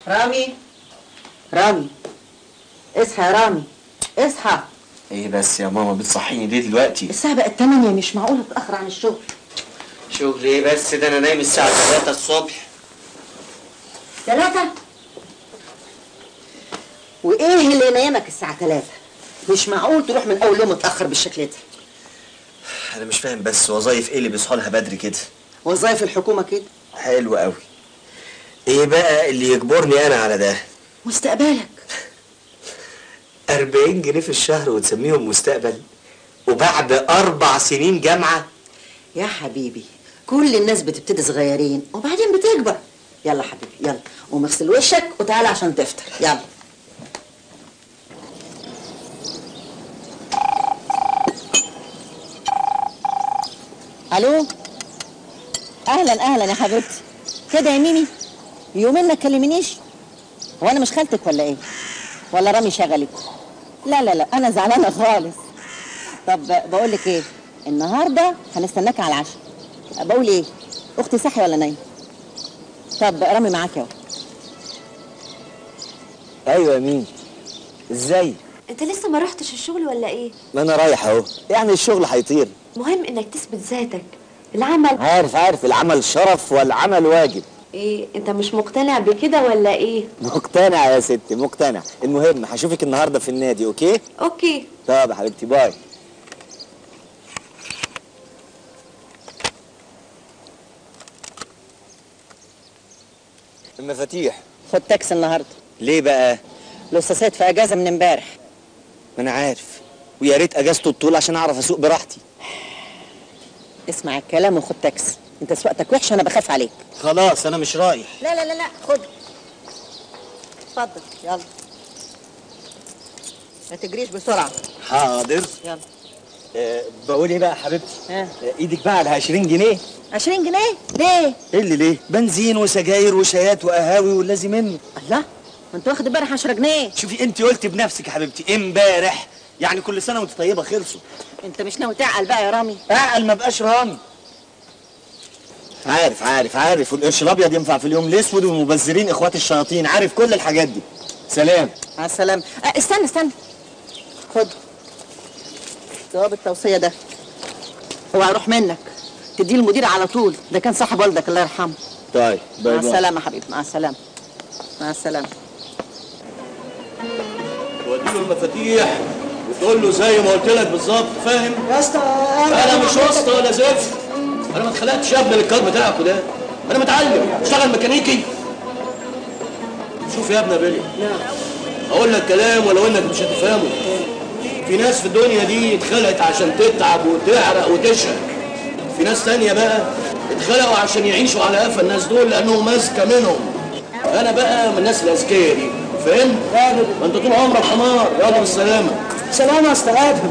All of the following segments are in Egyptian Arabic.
رامي رامي اصحى يا رامي اصحى ايه بس يا ماما بتصحيني ليه دلوقتي الساعة بقت 8 مش معقولة تتأخر عن الشغل شغل ايه بس ده انا نايم الساعة 3 الصبح ثلاثة وإيه اللي نايمك الساعة ثلاثة؟ مش معقول تروح من أول يوم متأخر بالشكل ده انا مش فاهم بس وظايف ايه اللي بيصحوا لها بدري كده وظايف الحكومة كده حلو قوي ايه بقى اللي يجبرني انا على ده مستقبلك 40 جنيه في الشهر وتسميهم مستقبل وبعد اربع سنين جامعة يا حبيبي كل الناس بتبتدي صغيرين وبعدين بتكبر يلا حبيبي يلا قوم اغسل وشك وتعالى عشان تفطر يلا الو اهلا اهلا يا حبيبتي كده يا ميمي يومين ما تكلمنيش هو انا مش خالتك ولا ايه ولا رامي شغلك لا لا لا انا زعلانه خالص طب بقول لك ايه النهارده هنستناك على العشاء بقول ايه اختي صحي ولا نايمه طب رامي معاك اهو ايوه يا مين ازاي انت لسه ما رحتش الشغل ولا ايه ما انا رايح اهو يعني الشغل هيطير مهم انك تثبت ذاتك العمل عارف عارف العمل شرف والعمل واجب ايه انت مش مقتنع بكده ولا ايه مقتنع يا ستي مقتنع المهم هشوفك النهارده في النادي اوكي اوكي طب يا حبيبتي باي المفاتيح خد تاكسي النهارده ليه بقى الاستاذات في اجازه من امبارح ما انا عارف ويا ريت اجازته الطول عشان اعرف اسوق براحتي اسمع الكلام وخد تاكسي انت سواقتك وحشه انا بخاف عليك خلاص انا مش رايح لا لا لا لا خد اتفضل يلا ما تجريش بسرعه حاضر يلا أه بقول ايه بقى يا حبيبتي ها أه ايدك بقى على 20 جنيه 20 جنيه ليه ايه اللي ليه بنزين وسجاير وشايات وقهاوي واللازم منه الله ما انت واخد امبارح 10 جنيه شوفي انت قلت بنفسك يا حبيبتي امبارح يعني كل سنه وانت طيبه خلصوا انت مش ناوي تعقل بقى يا رامي اعقل ما بقاش رامي عارف عارف عارف والقرش الابيض ينفع في اليوم الاسود والمبذرين اخوات الشياطين عارف كل الحاجات دي سلام مع السلامه اه استنى استنى خد جواب التوصيه ده هو هيروح منك تديه المدير على طول ده كان صاحب والدك الله يرحمه طيب مع السلامه حبيبي مع السلامه مع السلامه وديله المفاتيح وتقول له زي ما قلت لك بالظبط فاهم؟ يا اسطى انا مش واسطه ولا زفت انا ما اتخلقتش يا ابني للكار بتاعكوا ده انا متعلم اشتغل ميكانيكي شوف يا ابني يا بيلي اقول لك كلام ولو انك مش هتفهمه في ناس في الدنيا دي اتخلقت عشان تتعب وتعرق وتشقى في ناس تانية بقى اتخلقوا عشان يعيشوا على قفا الناس دول لانهم اذكى منهم انا بقى من الناس الاذكياء دي فاهم؟ ما انت طول عمرك حمار يلا بالسلامه سلامه يا استاذ ادهم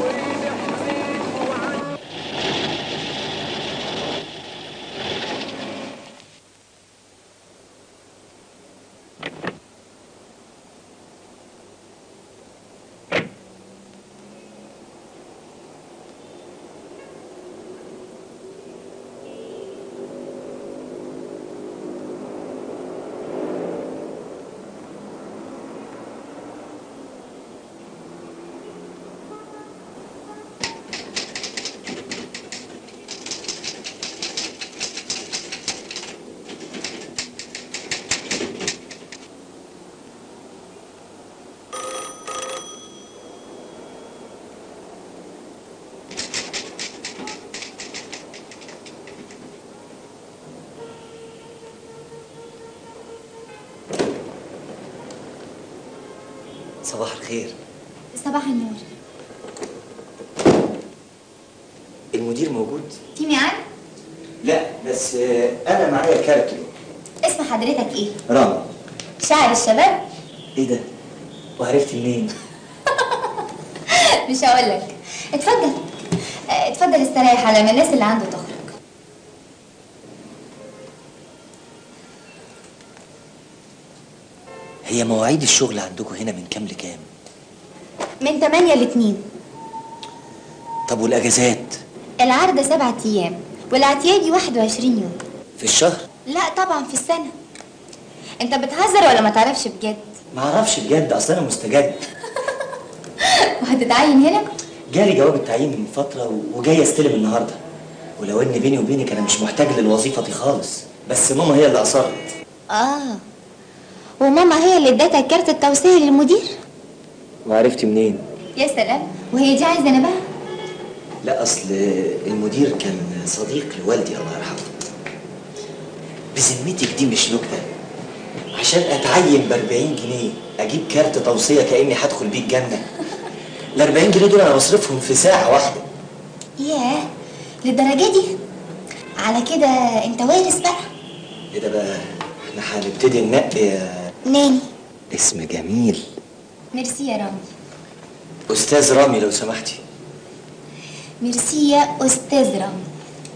صباح الخير صباح النور المدير موجود في ميعاد لا بس آه، انا معايا كارت اسم حضرتك ايه رامي شاعر الشباب ايه ده وعرفتي منين مش هقول لك اتفضل اه، اتفضل استريح على ما الناس اللي عنده تخرج هي مواعيد الشغل عندكم هنا من كام لكام من 8 ل 2 طب والاجازات العرض سبعة ايام والاعتيادي 21 يوم في الشهر لا طبعا في السنة انت بتهزر ولا ما تعرفش بجد ما اعرفش بجد اصل انا مستجد وهتتعين هنا جالي جواب التعيين من فتره و- وجاي استلم النهارده ولو ان بيني وبينك انا مش محتاج للوظيفه دي خالص بس ماما هي اللي اصرت اه وماما هي اللي ادتك كارت التوصيه للمدير وعرفتي منين يا سلام وهي دي عايزه انا بقى لا اصل المدير كان صديق لوالدي الله يرحمه بذمتك دي مش نكته عشان اتعين ب 40 جنيه اجيب كارت توصيه كاني هدخل بيه الجنه ال 40 جنيه دول انا بصرفهم في ساعه واحده ياه للدرجه دي على كده انت وارث بقى ايه ده بقى احنا هنبتدي ننقي يا ناني اسم جميل ميرسي يا رامي استاذ رامي لو سمحتي ميرسي يا استاذ رامي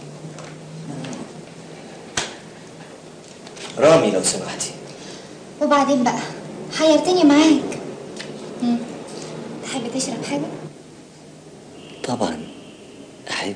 رامي لو سمحتي وبعدين بقى حيرتني معاك مم. تحب تشرب حاجه طبعا احب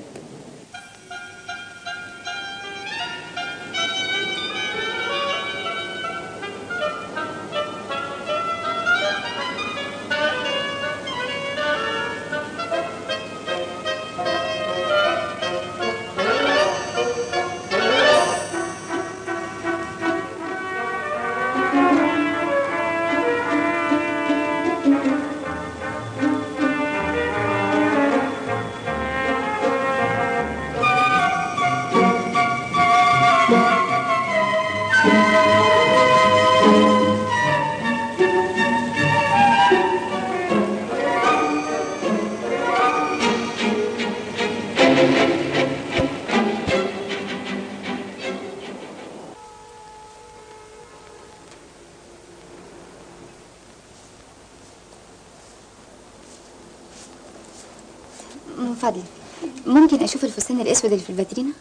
من فضلك ممكن اشوف الفستان الاسود اللي في الفاترينا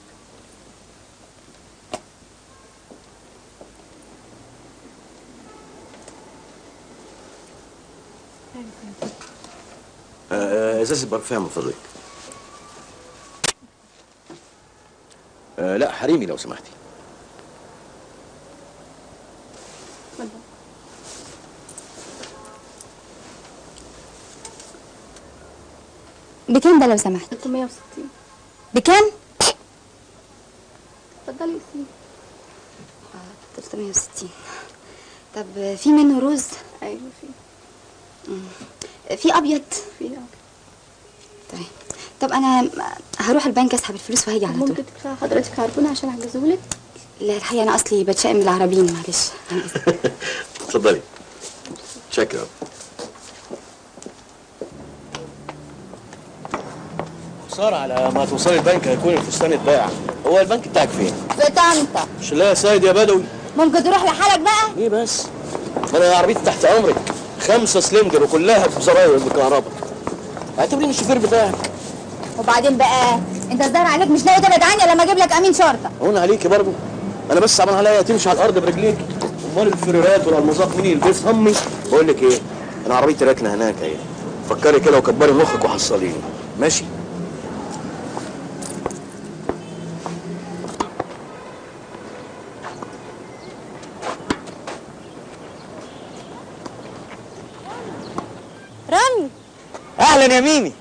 آه، ازازه برفان من فضلك آه، لا حريمي لو سمحتي بكام ده لو سمحت 360 بكام اتفضلي اسمي 360 طب في منه روز ايوه في في ابيض في اه طيب طب انا هروح البنك اسحب الفلوس وهاجي على طول ممكن تدفع حضرتك عربون عشان احجزهولك لا الحقيقه انا اصلي بتشائم بالعربيين معلش عن إذنك. اتفضلي شكرا خسارة على ما توصلي البنك هيكون الفستان اتباع هو البنك بتاعك فين؟ في طنطا مش لا يا سيد يا بدوي ممكن تروح لحالك بقى ليه بس؟ ما انا عربيتي تحت امرك خمسة سلندر وكلها بزراير بالكهرباء اعتبريني الشوفير بتاعك وبعدين بقى انت الظاهر عليك مش ناوي تبعد عني لما اجيب لك امين شرطه هون عليكي برضه انا بس عمال عليا تمشي على الارض برجليك امال الفريرات والالمظات مين يلبسها امي بقول لك ايه انا عربيتي راكنه هناك اهي فكري كده وكبري مخك وحصليني ماشي رامي اهلا يا ميمي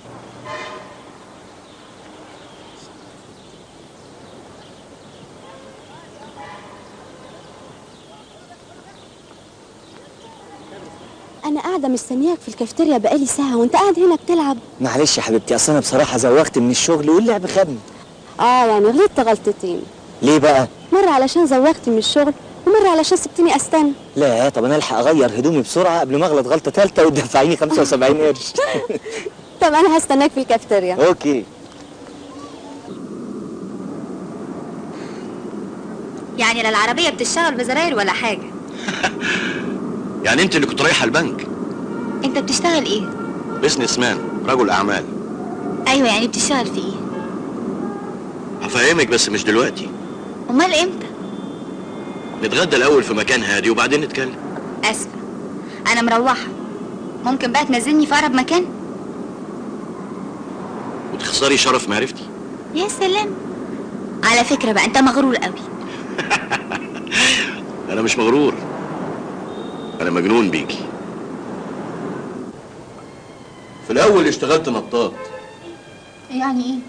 انا قاعده مستنياك في الكافيتيريا بقالي ساعه وانت قاعد هنا بتلعب معلش يا حبيبتي اصل انا بصراحه زوغت من الشغل واللعب خدني اه يعني غلطت غلطتين ليه بقى مره علشان زوغت من الشغل ومره علشان سبتني استنى لا طب انا الحق اغير هدومي بسرعه قبل ما اغلط غلطه ثالثه وتدفعيني 75 قرش طب انا هستناك في الكافيتيريا اوكي يعني لا العربيه بتشتغل بزراير ولا حاجه يعني انت اللي كنت رايحه البنك انت بتشتغل ايه بزنس مان رجل اعمال ايوه يعني بتشتغل في ايه هفهمك بس مش دلوقتي امال امتى نتغدى الاول في مكان هادي وبعدين نتكلم اسفه انا مروحه ممكن بقى تنزلني في اقرب مكان وتخسري شرف معرفتي يا سلام على فكره بقى انت مغرور قوي انا مش مغرور انا مجنون بيكي في الاول اشتغلت نطاط يعني ايه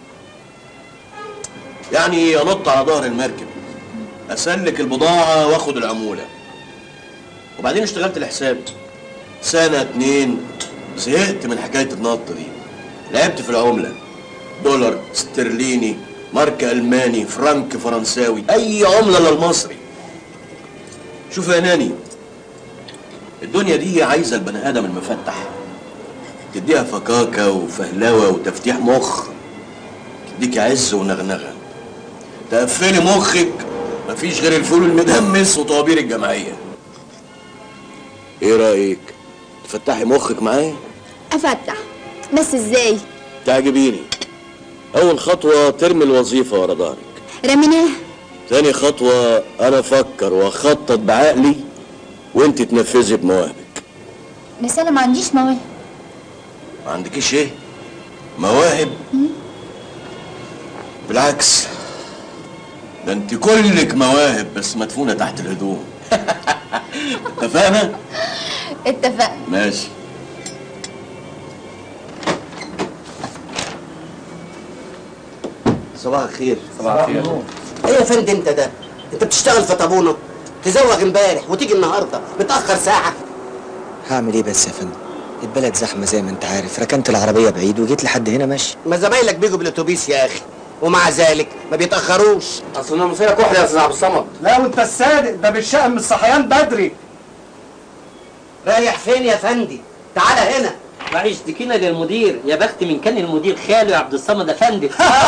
يعني انط على ظهر المركب اسلك البضاعه واخد العموله وبعدين اشتغلت الحساب سنه اتنين زهقت من حكايه النط دي لعبت في العمله دولار استرليني مارك الماني فرنك فرنساوي اي عمله الا المصري شوف يا ناني الدنيا دي عايزه البني ادم المفتح تديها فكاكه وفهلوه وتفتيح مخ تديك عز ونغنغه تقفلي مخك مفيش غير الفول المدمس وطوابير الجمعيه ايه رايك تفتحي مخك معايا افتح بس ازاي تعجبيني اول خطوه ترمي الوظيفه ورا ظهرك رميناه تاني خطوه انا افكر واخطط بعقلي وانت تنفذي بمواهبك بس انا ما عنديش مواهب ما عندكيش ايه مواهب بالعكس ده انت كلك مواهب بس مدفونه تحت الهدوم اتفقنا اتفقنا ماشي صباح الخير صباح الخير ايه يا فندم انت ده انت بتشتغل في طابونه تزوغ امبارح وتيجي النهارده متاخر ساعه هعمل ايه بس يا فندم البلد زحمه زي ما انت عارف ركنت العربيه بعيد وجيت لحد هنا ماشي ما زمايلك بيجوا بالاتوبيس يا اخي ومع ذلك ما بيتاخروش اصل انا مصيرك كحل يا استاذ عبد الصمد لا وانت الصادق ده بالشقه من الصحيان بدري رايح فين يا فندي تعالى هنا معلش دي كده للمدير يا بخت من كان المدير خاله يا عبد الصمد افندي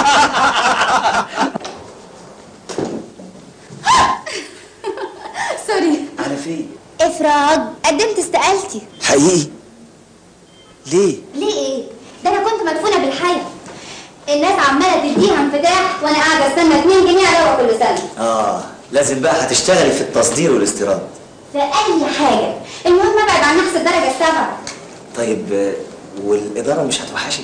سوري على فين افراج قدمت استقالتي حقيقي ليه ليه ايه ده انا كنت مدفونه بالحياه الناس عماله تديها انفتاح وانا قاعده استنى 2 جنيه على كل سنه اه لازم بقى هتشتغلي في التصدير والاستيراد في اي حاجه المهم ابعد عن نفس الدرجه السبعه طيب آه، والاداره مش هتوحشك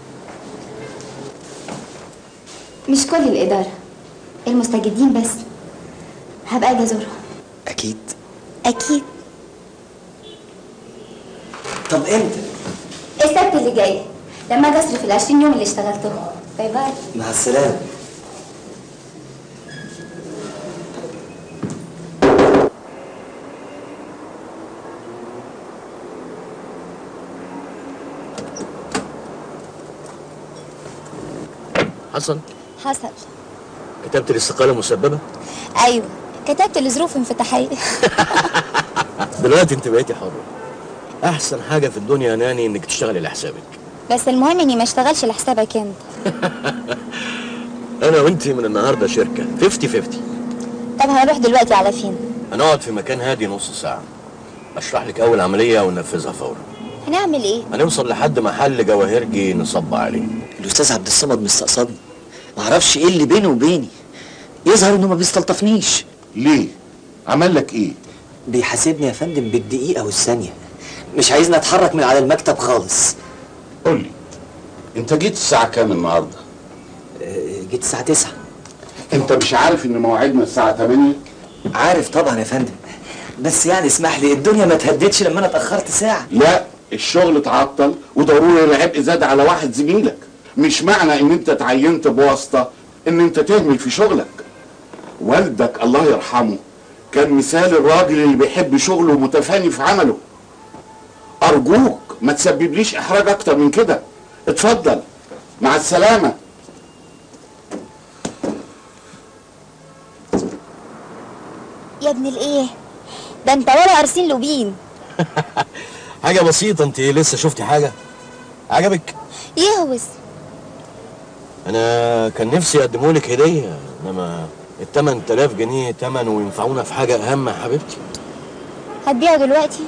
مش كل الاداره المستجدين بس هبقى اجي ازورهم اكيد اكيد طب امتى السبت اللي جاي لما اجي اصرف ال 20 يوم اللي اشتغلتهم باي باي مع السلامه حصل حصل كتبت الاستقاله مسببه ايوه كتبت لظروف انفتاحيه دلوقتي انت بقيتي حره احسن حاجه في الدنيا يا ناني انك تشتغلي لحسابك بس المهم اني ما اشتغلش لحسابك انت انا وانت من النهارده شركه 50 50 طب هنروح دلوقتي على فين هنقعد في مكان هادي نص ساعه اشرح لك اول عمليه وننفذها فورا هنعمل ايه هنوصل لحد محل جواهرجي نصب عليه الاستاذ عبد الصمد مستقصدني معرفش ايه اللي بينه وبيني يظهر انه ما بيستلطفنيش ليه عمل لك ايه بيحاسبني يا فندم بالدقيقه والثانيه مش عايزني اتحرك من على المكتب خالص قول لي انت جيت الساعه كام النهارده آه، جيت الساعه 9 انت مش عارف ان مواعيدنا الساعه 8 عارف طبعا يا فندم بس يعني اسمح لي الدنيا ما تهدتش لما انا اتاخرت ساعه لا الشغل اتعطل وضروري العبء زاد على واحد زميلك مش معنى ان انت اتعينت بواسطه ان انت تهمل في شغلك والدك الله يرحمه كان مثال الراجل اللي بيحب شغله ومتفاني في عمله ارجوك ما تسببليش احراج اكتر من كده اتفضل مع السلامه يا ابن الايه ده انت ولا ارسين لوبين حاجه بسيطه انت لسه شفتي حاجه عجبك يهوس انا كان نفسي اقدمه لك هديه انما ال 8000 جنيه تمن وينفعونا في حاجه اهم يا حبيبتي هتبيعه دلوقتي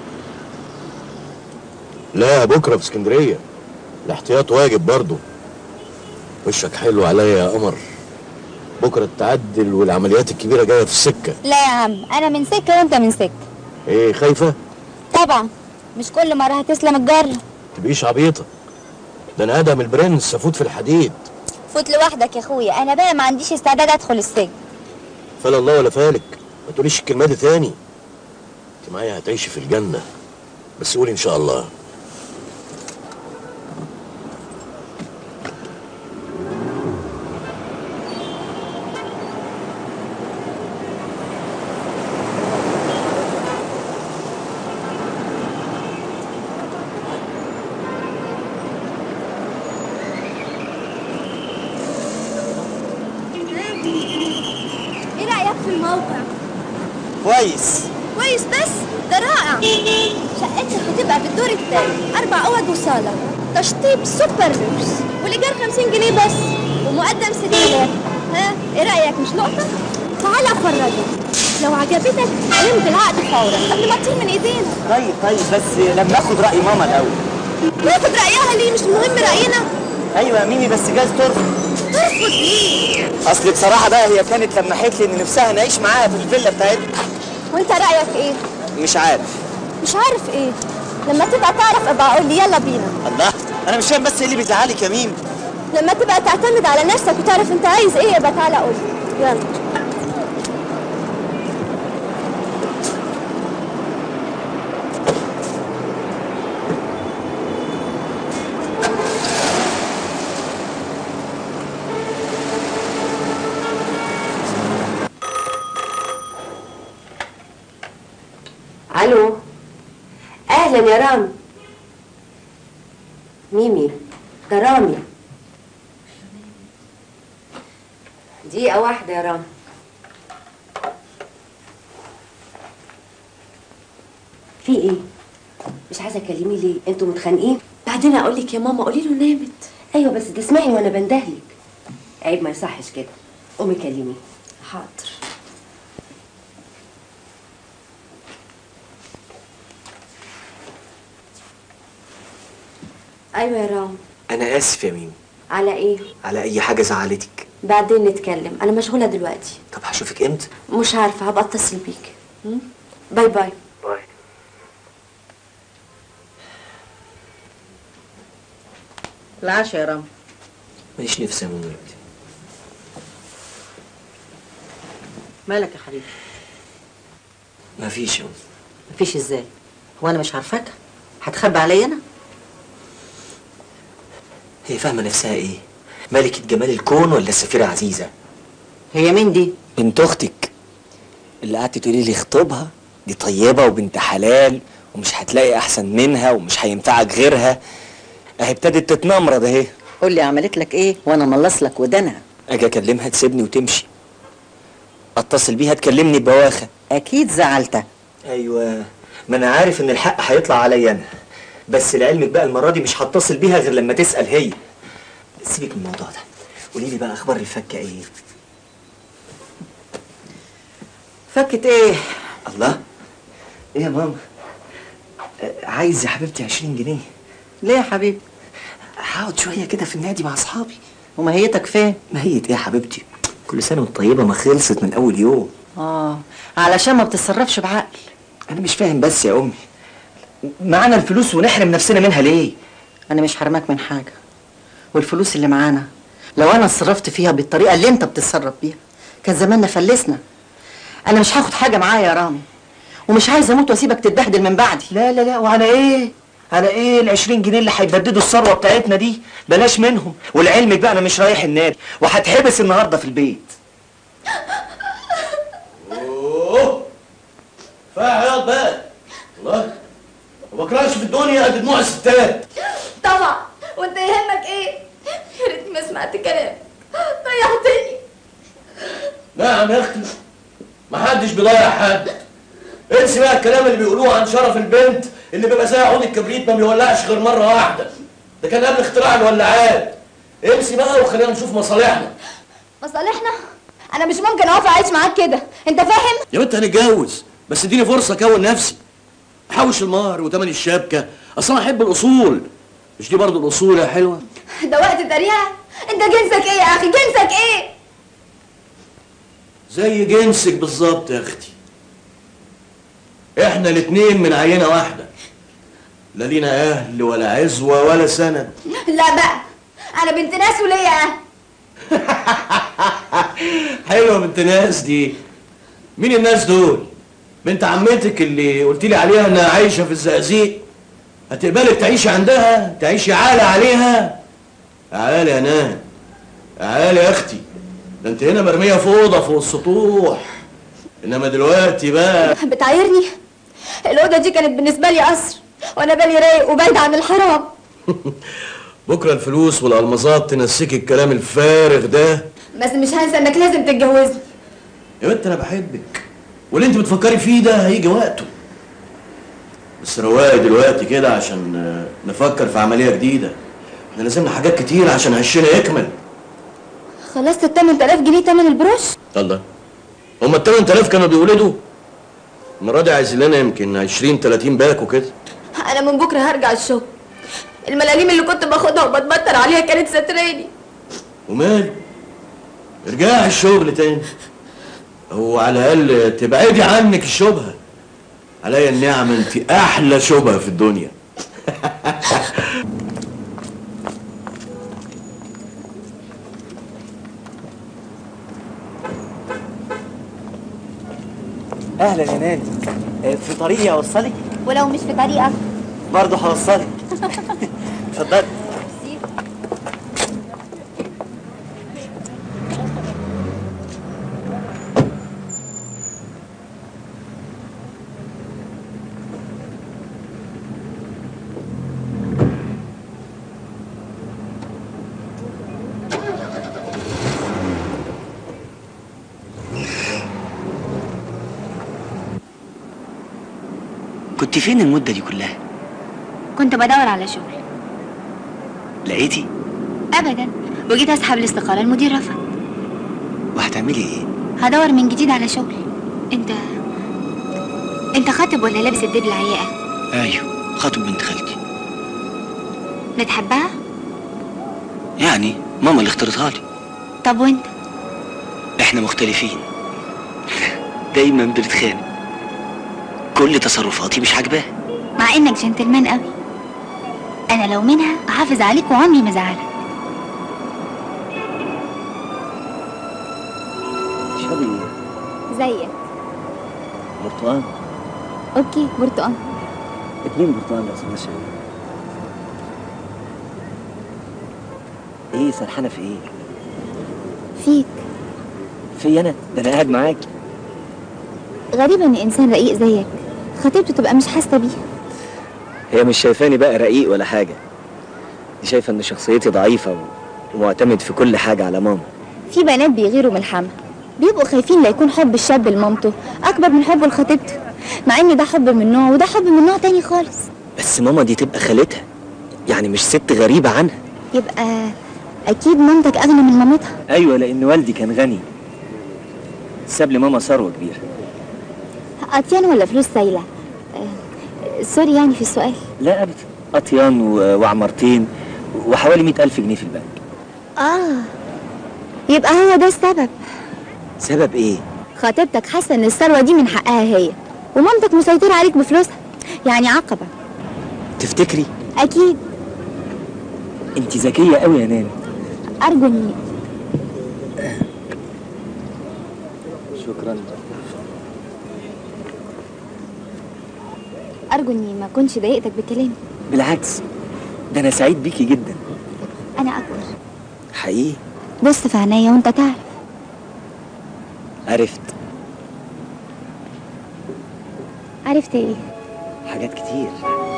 لا بكره في اسكندريه الاحتياط واجب برضه وشك حلو عليا يا قمر بكره التعدل والعمليات الكبيره جايه في السكه لا يا عم انا من سكه وانت من سكه ايه خايفه طبعا مش كل مره هتسلم الجره تبقيش عبيطه ده انا ادم البرنس افوت في الحديد فوت لوحدك يا اخويا انا بقى ما عنديش استعداد ادخل السجن فلا الله ولا فالك ما تقوليش الكلمه دي تاني انت معايا هتعيشي في الجنه بس قولي ان شاء الله ايه رايك في الموقع كويس كويس بس ده رائع شقتك هتبقى في الدور الثاني اربع اوض وصاله تشطيب سوبر لوكس والايجار 50 جنيه بس ومقدم 6000 ها ايه رايك مش لقطه تعالى افرجك لو عجبتك نمضي العقد فورا قبل ما تطير من ايدينا طيب طيب بس لما ناخد راي ماما الاول ناخد رايها ليه مش مهم راينا ايوه يا ميمي بس جاز ترفض ترفض ليه اصل بصراحه بقى هي كانت لمحت لي ان نفسها نعيش معاها في الفيلا بتاعتها وانت رايك ايه مش عارف مش عارف ايه لما تبقى تعرف ابقى قول لي يلا بينا الله انا مش فاهم بس ايه اللي بيزعلك يا ميمي لما تبقى تعتمد على نفسك وتعرف انت عايز ايه يبقى تعالى قول لي يلا الو اهلا يا رامي ميمي ده رامي دقيقة واحدة يا رامي في ايه؟ مش عايزة تكلمي ليه؟ انتوا متخانقين؟ بعدين اقول لك يا ماما قولي له نامت ايوه بس تسمعي وانا بندهلك عيب ما يصحش كده قومي كلميه حاضر ايوه يا رام انا اسف يا ميمي على ايه؟ على اي حاجه زعلتك بعدين نتكلم انا مشغولة دلوقتي طب هشوفك امتى مش عارفة هبقى اتصل بيك م? باي باي باي العشاء يا رامي ماليش نفسي يا ماما دلوقتي مالك يا حبيبي مفيش يا ماما مفيش ازاي هو انا مش عارفاك هتخبي عليا انا هي فاهمه نفسها ايه ملكه جمال الكون ولا السفيره عزيزه هي مين دي بنت اختك اللي قعدتي تقولي لي اخطبها دي طيبه وبنت حلال ومش هتلاقي احسن منها ومش هينفعك غيرها اهي ابتدت تتنمرض اهي قول لي عملت لك ايه وانا ملص لك ودانها اجي اكلمها تسيبني وتمشي اتصل بيها تكلمني ببواخه اكيد زعلتها ايوه ما انا عارف ان الحق هيطلع عليا انا بس لعلمك بقى المره دي مش هتصل بيها غير لما تسال هي سيبك من الموضوع ده قولي لي بقى اخبار الفكه ايه فكت ايه الله ايه يا ماما آه، عايز يا حبيبتي 20 جنيه ليه يا حبيبي هقعد شويه كده في النادي مع اصحابي ومهيتك فين مهيت ايه يا حبيبتي كل سنه وانت طيبه ما خلصت من اول يوم اه علشان ما بتتصرفش بعقل انا مش فاهم بس يا امي معانا الفلوس ونحرم نفسنا منها ليه انا مش حرماك من حاجه والفلوس اللي معانا لو انا اتصرفت فيها بالطريقه اللي انت بتتصرف بيها كان زماننا فلسنا انا مش هاخد حاجه معايا يا رامي ومش عايزه اموت واسيبك تتبهدل من بعدي لا لا لا وعلى ايه على ايه ال 20 جنيه اللي هيبددوا الثروه بتاعتنا دي بلاش منهم ولعلمك بقى انا مش رايح النادي وهتحبس النهارده في البيت اوه كفايه عياط بقى الله ما بكرهش في الدنيا قد دموع الستات طبعا وانت يهمك ايه يا ريت ما سمعت كلامك ضيعتني نعم يا اختي محدش بيضيع حد انسي بقى الكلام اللي بيقولوه عن شرف البنت اللي بيبقى زي عود الكبريت ما بيولعش غير مره واحده ده كان قبل اختراع الولاعات انسي بقى وخلينا نشوف مصالحنا مصالحنا انا مش ممكن اقف اعيش معاك كده انت فاهم يا بنت هنتجوز بس اديني فرصه اكون نفسي احوش المهر وتمن الشبكه اصل انا احب الاصول مش دي برضه الاصول يا حلوه ده وقت تريقه انت جنسك ايه يا اخي جنسك ايه زي جنسك بالظبط يا اختي احنا الاتنين من عينه واحده لا لينا اهل ولا عزوه ولا سند لا بقى انا بنت ناس وليا اهل حلوه بنت ناس دي مين الناس دول بنت عمتك اللي قلت لي عليها انها عايشه في الزقازيق هتقبلك تعيشي عندها تعيشي عالة عليها عالي يا نان عالي يا اختي ده انت هنا مرميه في اوضه فوق السطوح انما دلوقتي بقى بتعايرني الأوضة دي كانت بالنسبة لي قصر وأنا بالي رايق وبعيد عن الحرام بكره الفلوس والالمازات تنسيك الكلام الفارغ ده بس مش هنسى إنك لازم تتجوزني يا بنت انا بحبك واللي انت بتفكري فيه ده هيجي وقته بس رواقي دلوقتي كده عشان آه، نفكر في عمليه جديده احنا لازمنا حاجات كتير عشان هشنا يكمل خلصت ال 8000 جنيه تمن البروش الله هما ال 8000 كانوا بيولدوا المره دي عايزين لنا يمكن 20 30 باك وكده أنا من بكرة هرجع الشغل الملاليم اللي كنت باخدها وبتبطر عليها كانت ستراني ومال ارجعي الشغل تاني هو على الاقل تبعدي عنك الشبهه عليا النعمه انت احلى شبهه في الدنيا اهلا يا ناني آه، في طريقي اوصلك ولو مش في طريقك برضه هوصلك اتفضلي كنت فين المدة دي كلها؟ كنت بدور على شغل لقيتي؟ ابدا وجيت اسحب الاستقاله المدير رفض وهتعملي ايه؟ هدور من جديد على شغل انت انت خاطب ولا لابس الدب العياقه ايوه خاطب بنت خالتي بتحبها يعني ماما اللي اختارتها لي طب وانت احنا مختلفين دايما بنتخانق كل تصرفاتي مش عاجباها مع انك جنتلمان قوي انا لو منها احافظ عليك وعمري ما ازعلك شربي ايه؟ زيك برتقال اوكي برتقال اتنين برتقال لو سمحت ايه سرحانه في ايه؟ فيك في انا ده انا قاعد معاك غريبة ان انسان رقيق زيك خطيبته تبقى مش حاسة بيه هي مش شايفاني بقى رقيق ولا حاجه دي شايفه ان شخصيتي ضعيفه و... ومعتمد في كل حاجه على ماما في بنات بيغيروا من الحما بيبقوا خايفين لا يكون حب الشاب لمامته اكبر من حبه لخطيبته مع ان ده حب من نوع وده حب من نوع تاني خالص بس ماما دي تبقى خالتها يعني مش ست غريبه عنها يبقى اكيد مامتك اغنى من مامتها ايوه لان والدي كان غني ساب لي ماما ثروه كبيره اطيان ولا فلوس سايلة آه، سوري يعني في السؤال لا ابدا اطيان و... وعمارتين وحوالي مئة ألف جنيه في البنك اه يبقى هو ده السبب سبب ايه؟ خطيبتك حاسة ان الثروة دي من حقها هي ومامتك مسيطرة عليك بفلوسها يعني عقبة تفتكري اكيد انت ذكيه قوي يا ناني ارجو اني شكرا ارجو اني ما كنتش ضايقتك بكلامي بالعكس ده انا سعيد بيكي جدا انا اكبر حقيقي بص في عينيا وانت تعرف عرفت عرفت ايه حاجات كتير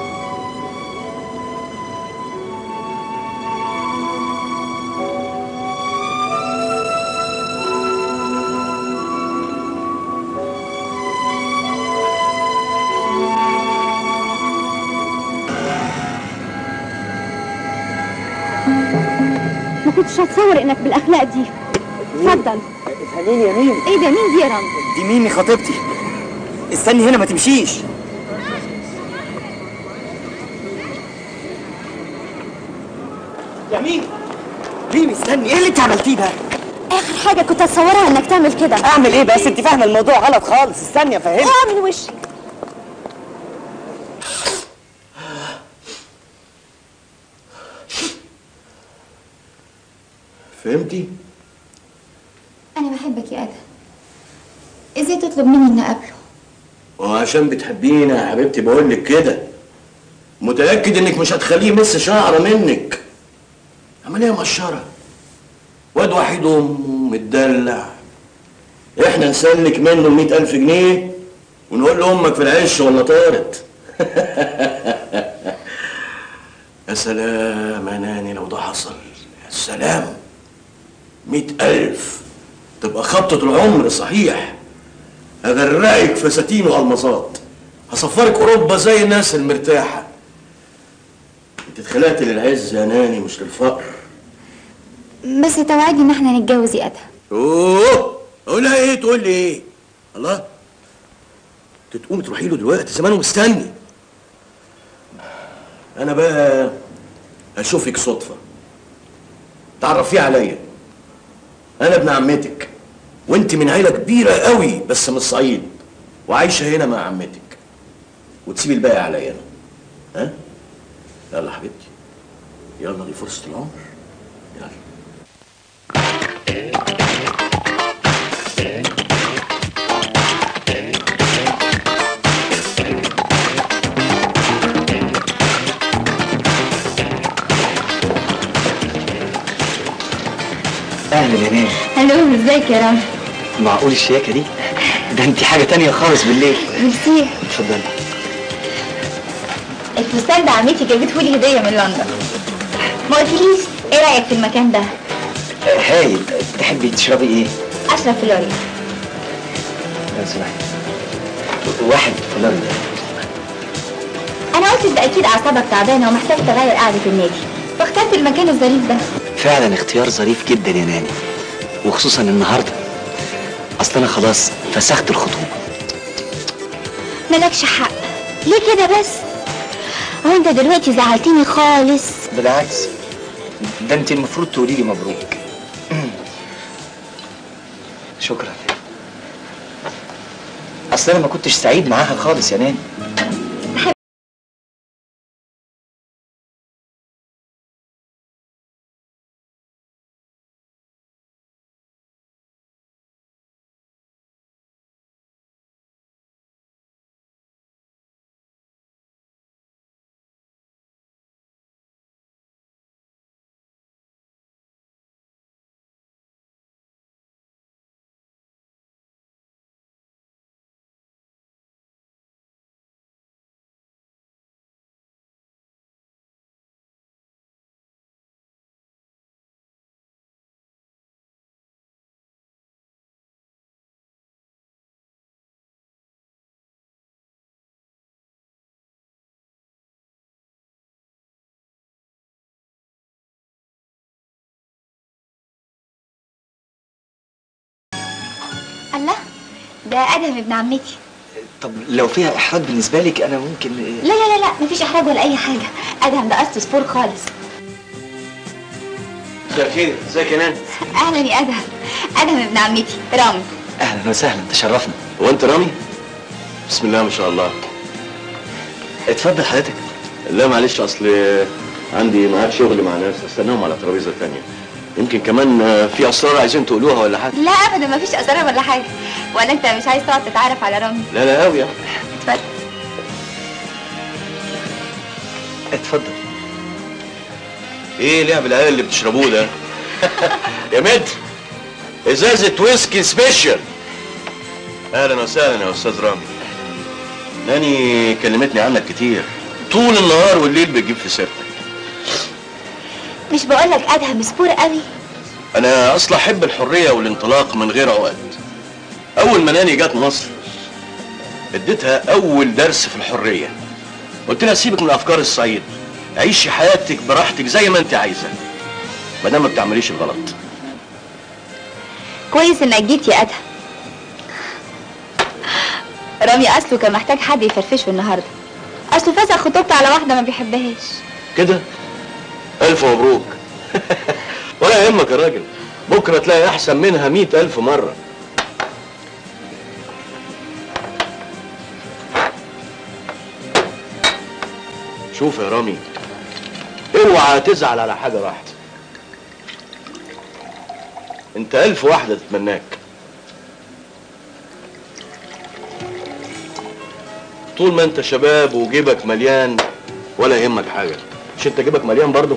ما كنتش هتصور انك بالاخلاق دي اتفضل افهميني يا مين ايه ده مين دي يا رامي دي ميمي خطيبتي استني هنا ما تمشيش يا ميمي ميمي استني ايه اللي انت عملتيه ده اخر حاجه كنت هتصورها انك تعمل كده اعمل ايه بس انت فاهمه الموضوع غلط خالص استني افهمك اقع من وشي فهمتي؟ انا بحبك يا ادم ازاي تطلب مني اني اقابله وعشان بتحبينا يا حبيبتي بقول لك كده متأكد انك مش هتخليه يمس شعرة منك عملية مقشرة واد وحيد امه متدلع احنا نسلك منه المية ألف جنيه ونقول لأمك في العش ولا طارت يا سلام يا ناني لو ده حصل يا سلام مئة ألف تبقى خبطة العمر صحيح هغرقك فساتين والمظات هسفرك أوروبا زي الناس المرتاحة انت اتخلقت للعز يا ناني مش للفقر بس توعدني ان احنا نتجوز يا ادهم اوه اقول لها ايه تقول لي ايه الله تقوم تروحي له دلوقتي زمانه مستني انا بقى هشوفك صدفه تعرفيه عليا انا ابن عمتك وانت من عيله كبيره قوي بس من الصعيد وعايشه هنا مع عمتك وتسيبي الباقي عليا انا ها يلا حبيبتي يلا دي فرصه العمر يلا اهلا يا ناني الو ازيك يا رامي معقول الشياكه دي ده انت حاجه تانية خالص بالليل ميرسي اتفضلي الفستان ده عمتي جابته لي هديه من لندن ما قلتليش ايه رايك في المكان ده آه، هايل تحبي تشربي ايه اشرب فلوري لو سمحت واحد فلوريدا انا قلت انت اكيد اعصابك تعبانه ومحتاج تغير قعده النادي فاخترت المكان الظريف ده فعلا اختيار ظريف جدا يا ناني وخصوصا النهارده اصل انا خلاص فسخت الخطوبه مالكش حق ليه كده بس هو انت دلوقتي زعلتني خالص بالعكس ده انت المفروض تقولي لي مبروك شكرا اصل انا ما كنتش سعيد معاها خالص يا ناني الله ده ادهم ابن عمتي طب لو فيها احراج بالنسبه لك انا ممكن لا لا لا لا مفيش احراج ولا اي حاجه ادهم ده اصل سبور خالص مساء الخير ازيك يا ناني اهلا يا ادهم ادهم ابن عمتي رامي اهلا وسهلا تشرفنا هو انت رامي بسم الله ما شاء الله اتفضل حضرتك لا معلش اصل عندي ميعاد شغل مع ناس استناهم على ترابيزه تانية يمكن كمان في اسرار عايزين تقولوها ولا حاجه لا ابدا مفيش اسرار ولا حاجه ولا انت مش عايز تقعد تتعرف على رامي لا لا قوي يعني اتفضل اتفضل ايه لعب العيال اللي بتشربوه ده يا مد ازازه ويسكي سبيشال اهلا وسهلا يا استاذ رامي ناني كلمتني عنك كتير طول النهار والليل بتجيب في سيرتك مش بقول لك ادهم سبور قوي انا اصلا احب الحريه والانطلاق من غير عقد اول ما ناني جت مصر اديتها اول درس في الحريه قلت لها سيبك من افكار الصعيد عيشي حياتك براحتك زي ما انت عايزه ما دام ما بتعمليش الغلط كويس انك جيت يا ادهم رامي اصله كان محتاج حد يفرفشه النهارده اصله فسخ خطوبته على واحده ما بيحبهاش كده الف مبروك ولا يهمك يا راجل بكره تلاقي احسن منها مئة الف مره شوف يا رامي اوعى تزعل على حاجه راحت انت الف واحده تتمناك طول ما انت شباب وجيبك مليان ولا يهمك حاجه مش انت جيبك مليان برضو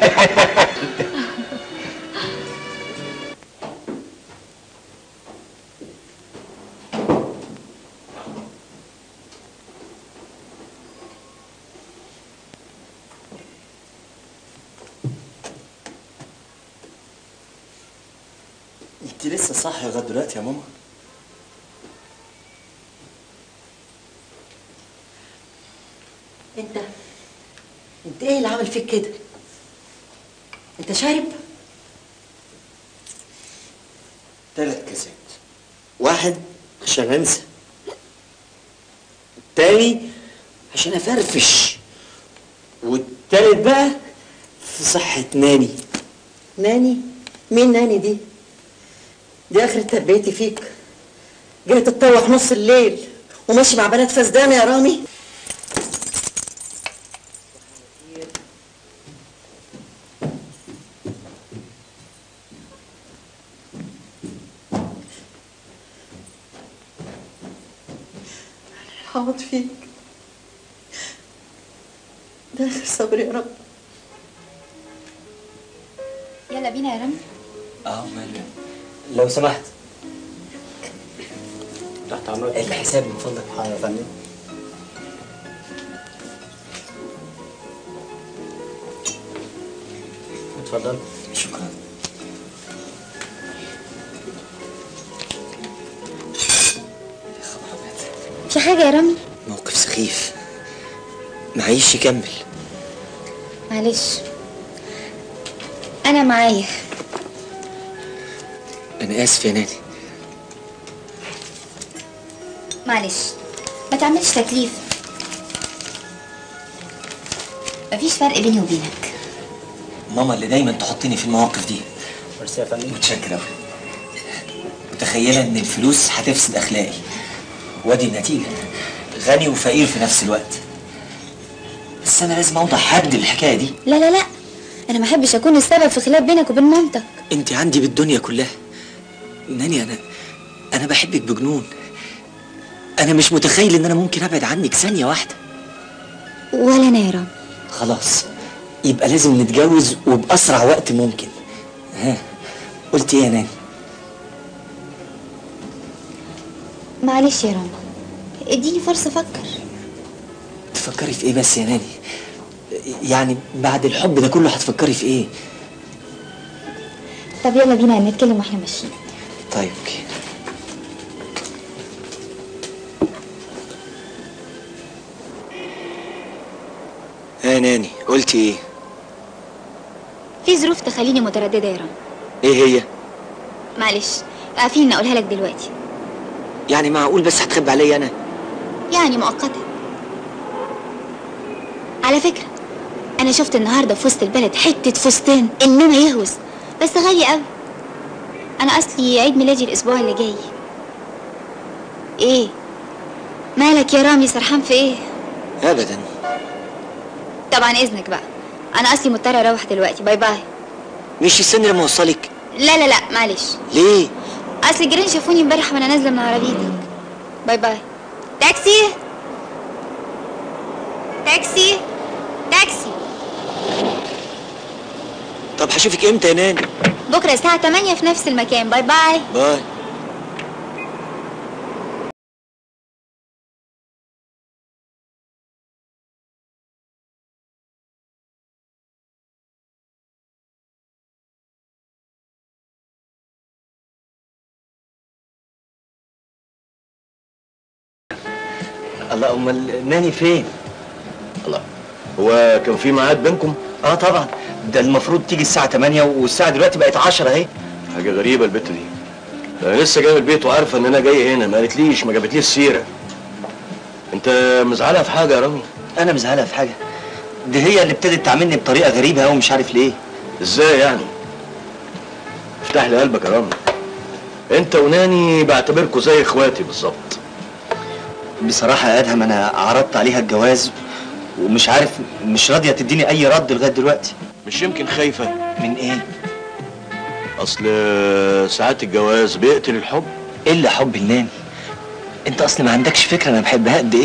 انت لسه صاحيه لغايه دلوقتي يا ماما انت انت ايه اللي عمل فيك كده انت شارب ثلاث كاسات واحد عشان انسى التاني عشان افرفش والتالت بقى في صحة ناني ناني مين ناني دي دي اخر تربيتي فيك جاي تتطوح نص الليل وماشي مع بنات فسدانه يا رامي حاضر فيك ده اخر صبر يا رب يلا بينا يا رامي اه مالك لو سمحت تحت امرك الحساب من فضلك حاضر يا فندم اتفضل شكرا في حاجة يا رامي موقف سخيف معيش يكمل معلش أنا معايا انا اسف يا نادي معلش ما تعملش تكليف مفيش فرق بيني وبينك ماما اللي دايما تحطني في المواقف دي ميرسي يا فندم متشكر قوي متخيله ان الفلوس هتفسد اخلاقي وادي النتيجه غني وفقير في نفس الوقت بس انا لازم اوضح حد للحكايه دي لا لا لا أنا ما أحبش أكون السبب في خلاف بينك وبين مامتك انت عندي بالدنيا كلها ناني انا انا بحبك بجنون انا مش متخيل ان انا ممكن ابعد عنك ثانيه واحده ولا أنا يا رامي خلاص يبقى لازم نتجوز وباسرع وقت ممكن ها قلت ايه يا ناني معلش يا رامي اديني فرصة أفكر تفكري في ايه بس يا ناني يعني بعد الحب ده كله هتفكري في ايه طب يلا بينا نتكلم واحنا ماشيين طيب اوكي يا ناني قلتي ايه في ظروف تخليني مترددة يا رامي ايه هي معلش عارفين إني أقولها لك دلوقتي يعني معقول بس هتخبي عليا انا يعني مؤقتا على فكرة أنا شفت النهاردة في وسط البلد حتة فستان إنما يهوس بس غالي قوي أنا أصلي عيد ميلادي الأسبوع اللي جاي إيه مالك يا رامي سرحان في إيه ابدا طبعا إذنك بقى أنا أصلي مضطرة أروح دلوقتي باي باي مش السن لما اوصلك لا لا لا معلش ليه أصل الجيران شافوني امبارح وأنا نازلة من عربيتك باي باي تاكسي تاكسي تاكسي طب هشوفك امتى يا ناني بكرة الساعة 8 في نفس المكان باي باي باي الله امال ناني فين الله هو كان في ميعاد بينكم اه طبعا ده المفروض تيجي الساعه 8 والساعه دلوقتي بقت 10 اهي حاجه غريبه البت دي ده انا لسه جاي من البيت وعارفه ان انا جاي هنا ما قالتليش ما جابتليش سيره انت مزعلها في حاجه يا رامي انا مزعلها في حاجه دي هي اللي ابتدت تعاملني بطريقه غريبه قوي مش عارف ليه ازاي يعني افتح لي قلبك يا رامي انت وناني بعتبركوا زي اخواتي بالظبط بصراحه يا ادهم انا عرضت عليها الجواز ومش عارف مش راضيه تديني اي رد لغايه دلوقتي مش يمكن خايفه من ايه اصل ساعات الجواز بيقتل الحب الا حب الناني انت اصلا ما عندكش فكره انا بحبها قد ايه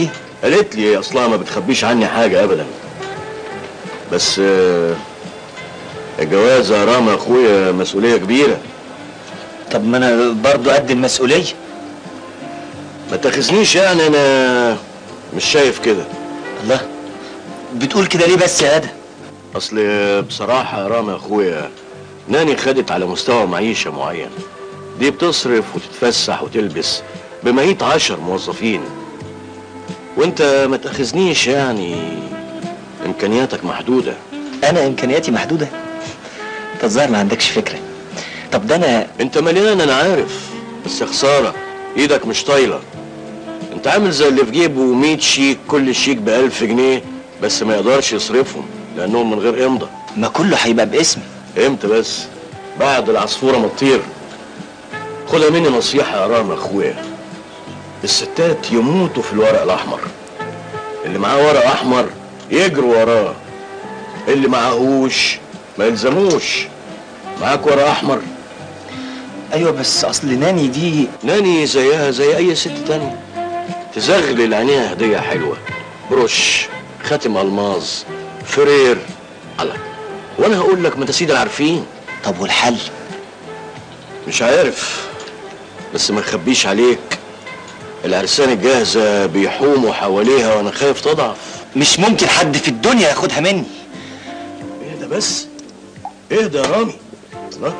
قالت لي اصلها ما بتخبيش عني حاجه ابدا بس آه، الجواز يا رام يا اخويا مسؤوليه كبيره طب ما انا برضه قد المسؤوليه ما تاخذنيش يعني انا مش شايف كده الله بتقول كده ليه بس يا ادم اصل بصراحه يا رام يا اخويا ناني خدت على مستوى معيشه معين دي بتصرف وتتفسح وتلبس بمية عشر موظفين وانت ما تاخذنيش يعني امكانياتك محدوده انا امكانياتي محدوده انت الظاهر ما عندكش فكره طب ده انا انت مليان انا عارف بس يا خساره ايدك مش طايله انت عامل زي اللي في جيبه 100 شيك كل شيك ب 1000 جنيه بس ما يقدرش يصرفهم لانهم من غير امضى ما كله هيبقى باسمي امتى بس بعد العصفوره ما تطير خدها مني نصيحه يا رام يا اخويا الستات يموتوا في الورق الاحمر اللي معاه ورق احمر يجروا وراه اللي معاهوش ما يلزموش معاك ورق احمر ايوه بس اصل ناني دي ناني زيها زي اي ست تانية تزغلل عينيها هديه حلوه برش خاتم الماظ فرير على وانا هقول لك ما انت سيد العارفين طب والحل مش عارف بس ما نخبيش عليك العرسان الجاهزه بيحوموا حواليها وانا خايف تضعف مش ممكن حد في الدنيا ياخدها مني اهدى بس اهدى يا رامي الله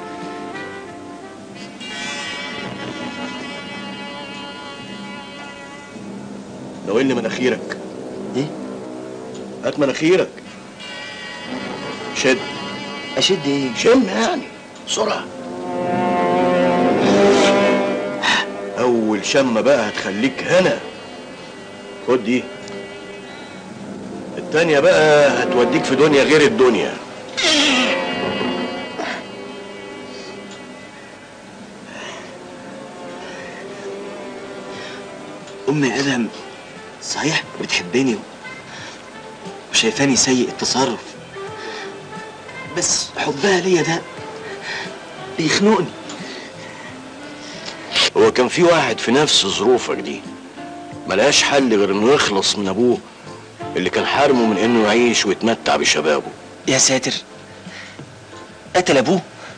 ناولني مناخيرك ايه هات مناخيرك شد اشد ايه شم يعني بسرعه اول شمه بقى هتخليك هنا خد دي التانية بقى هتوديك في دنيا غير الدنيا ام ادم صحيح بتحبني وشايفاني سيء التصرف بس حبها ليا ده بيخنقني هو كان في واحد في نفس ظروفك دي ملقاش حل غير انه يخلص من ابوه اللي كان حارمه من انه يعيش ويتمتع بشبابه يا ساتر قتل ابوه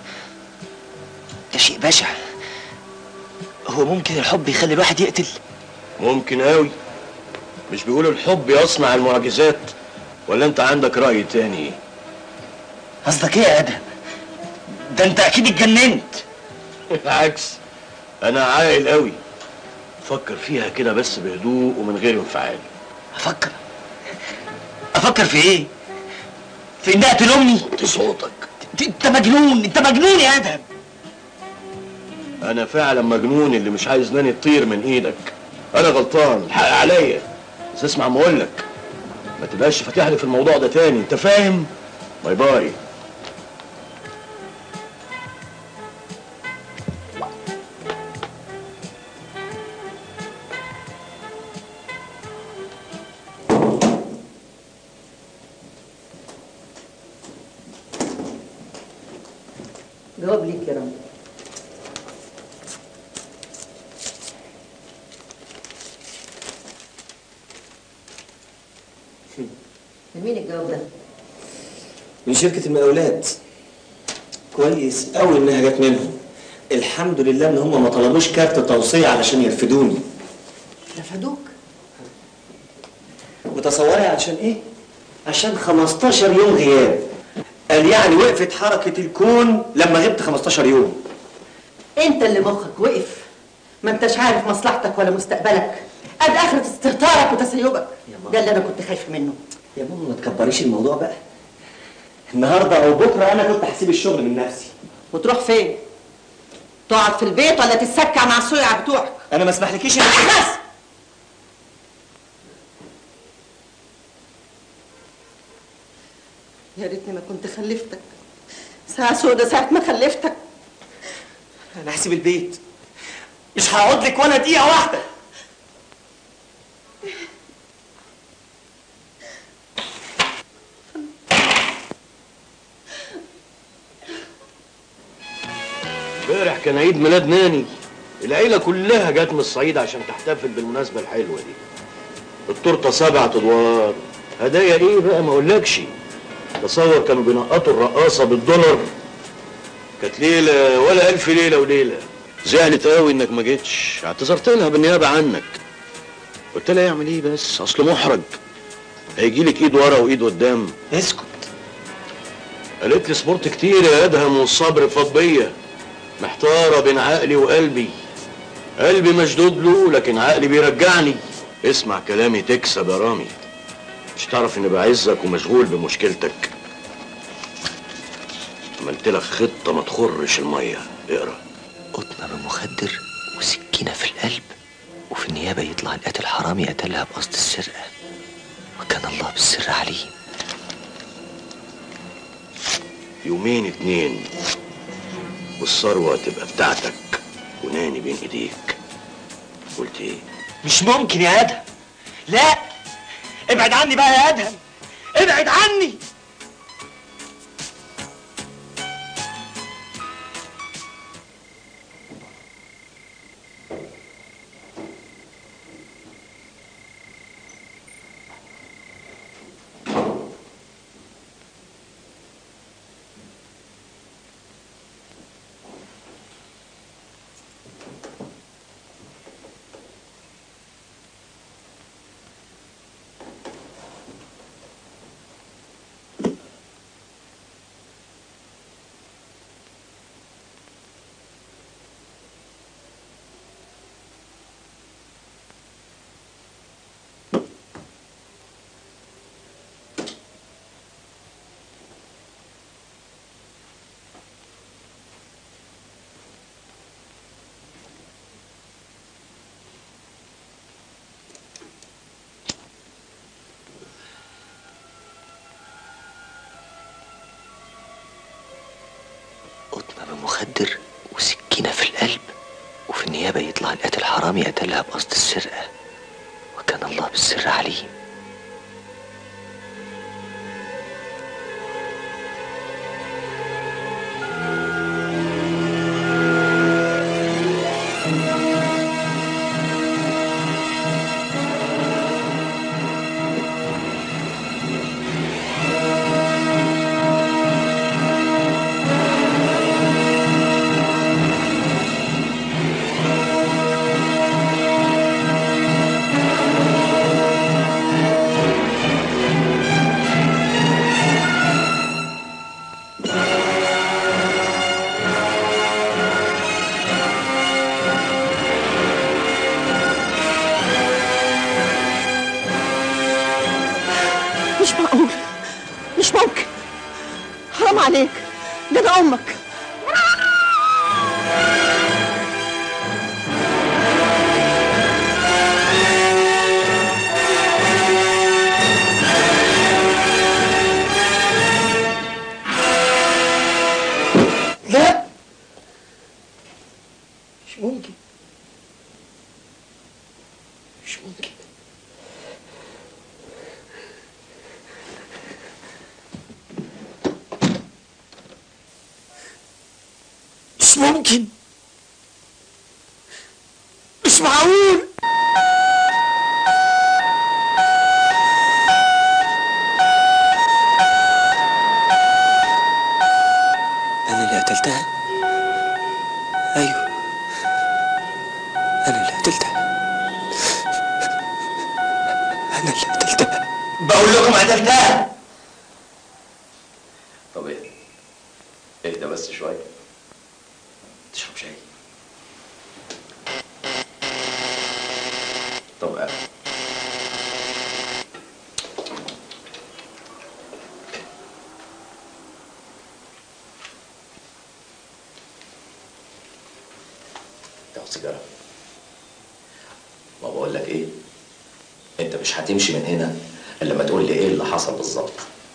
ده شيء بشع هو ممكن الحب يخلي الواحد يقتل ممكن قوي مش بيقولوا الحب يصنع المعجزات ولا انت عندك رأي تاني قصدك ايه يا ادم ده انت اكيد اتجننت بالعكس انا عاقل قوي فكر فيها كده بس بهدوء ومن غير انفعال افكر افكر في ايه في اني اقتل امي وطي صوتك انت مجنون انت مجنون يا ادم انا فعلا مجنون اللي مش عايز ناني تطير من ايدك انا غلطان الحق عليا بس اسمع ما اقول لك ما تبقاش فاتح لي في الموضوع ده تاني انت فاهم باي باي جواب ليك يا رامي لمين الجواب ده؟ من شركة المقاولات كويس قوي انها جت منهم الحمد لله ان هم ما طلبوش كارت توصية علشان يرفدوني رفدوك وتصوري عشان ايه؟ عشان 15 يوم غياب قال يعني وقفت حركة الكون لما غبت 15 يوم انت اللي مخك وقف ما انتش عارف مصلحتك ولا مستقبلك قد اخرة استهتارك وتسيبك ده اللي انا كنت خايفه منه يا ماما ما تكبريش الموضوع بقى النهارده او بكره انا كنت هسيب الشغل من نفسي وتروح فين؟ تقعد في البيت ولا تتسكع مع الصيع بتوعك؟ انا ما اسمحلكيش انك بس يا ريتني ما كنت خلفتك ساعة سودة ساعة ما خلفتك انا هسيب البيت مش هقعد لك ولا دقيقه واحده امبارح كان عيد ميلاد ناني العيلة كلها جت من الصعيد عشان تحتفل بالمناسبة الحلوة دي التورته سبعة ادوار هدايا ايه بقى ما اقولكش تصور كانوا بينقطوا الرقاصه بالدولار كانت ليله ولا الف ليله وليله زعلت قوي انك ما جيتش اعتذرت لها بالنيابه عنك قلت لها يعمل ايه بس اصل محرج هيجي لك ايد ورا وايد قدام اسكت قالت لي صبرت كتير يا ادهم والصبر فاض بيا محتاره بين عقلي وقلبي قلبي مشدود له لكن عقلي بيرجعني اسمع كلامي تكسب يا رامي مش تعرف اني بعزك ومشغول بمشكلتك عملت لك خطه ما تخرش الميه اقرا قطنة بمخدر وسكينة في القلب وفي النيابة يطلع القاتل حرامي قتلها بقصد السرقة وكان الله بالسر عليم يومين اتنين والثروه تبقى بتاعتك وناني بين ايديك قلت ايه مش ممكن يا ادهم لا ابعد عني بقى يا ادهم ابعد عني قطنة بمخدر وسكينة في القلب وفي النيابة يطلع القاتل حرامي قتلها بقصد السرقة وكان الله بالسر عليم مش معقول مش ممكن حرام عليك ده انا امك لا مش ممكن مش ممكن مش ممكن مش معقول أنا اللي قتلتها أيوه أنا اللي قتلتها أنا اللي قتلتها بقول لكم قتلتها طب ايه اهدى بس شويه تشرب شاي طب قاعد تاخد سيجاره ما بقول لك ايه انت مش هتمشي من هنا الا لما تقول لي ايه اللي حصل بالظبط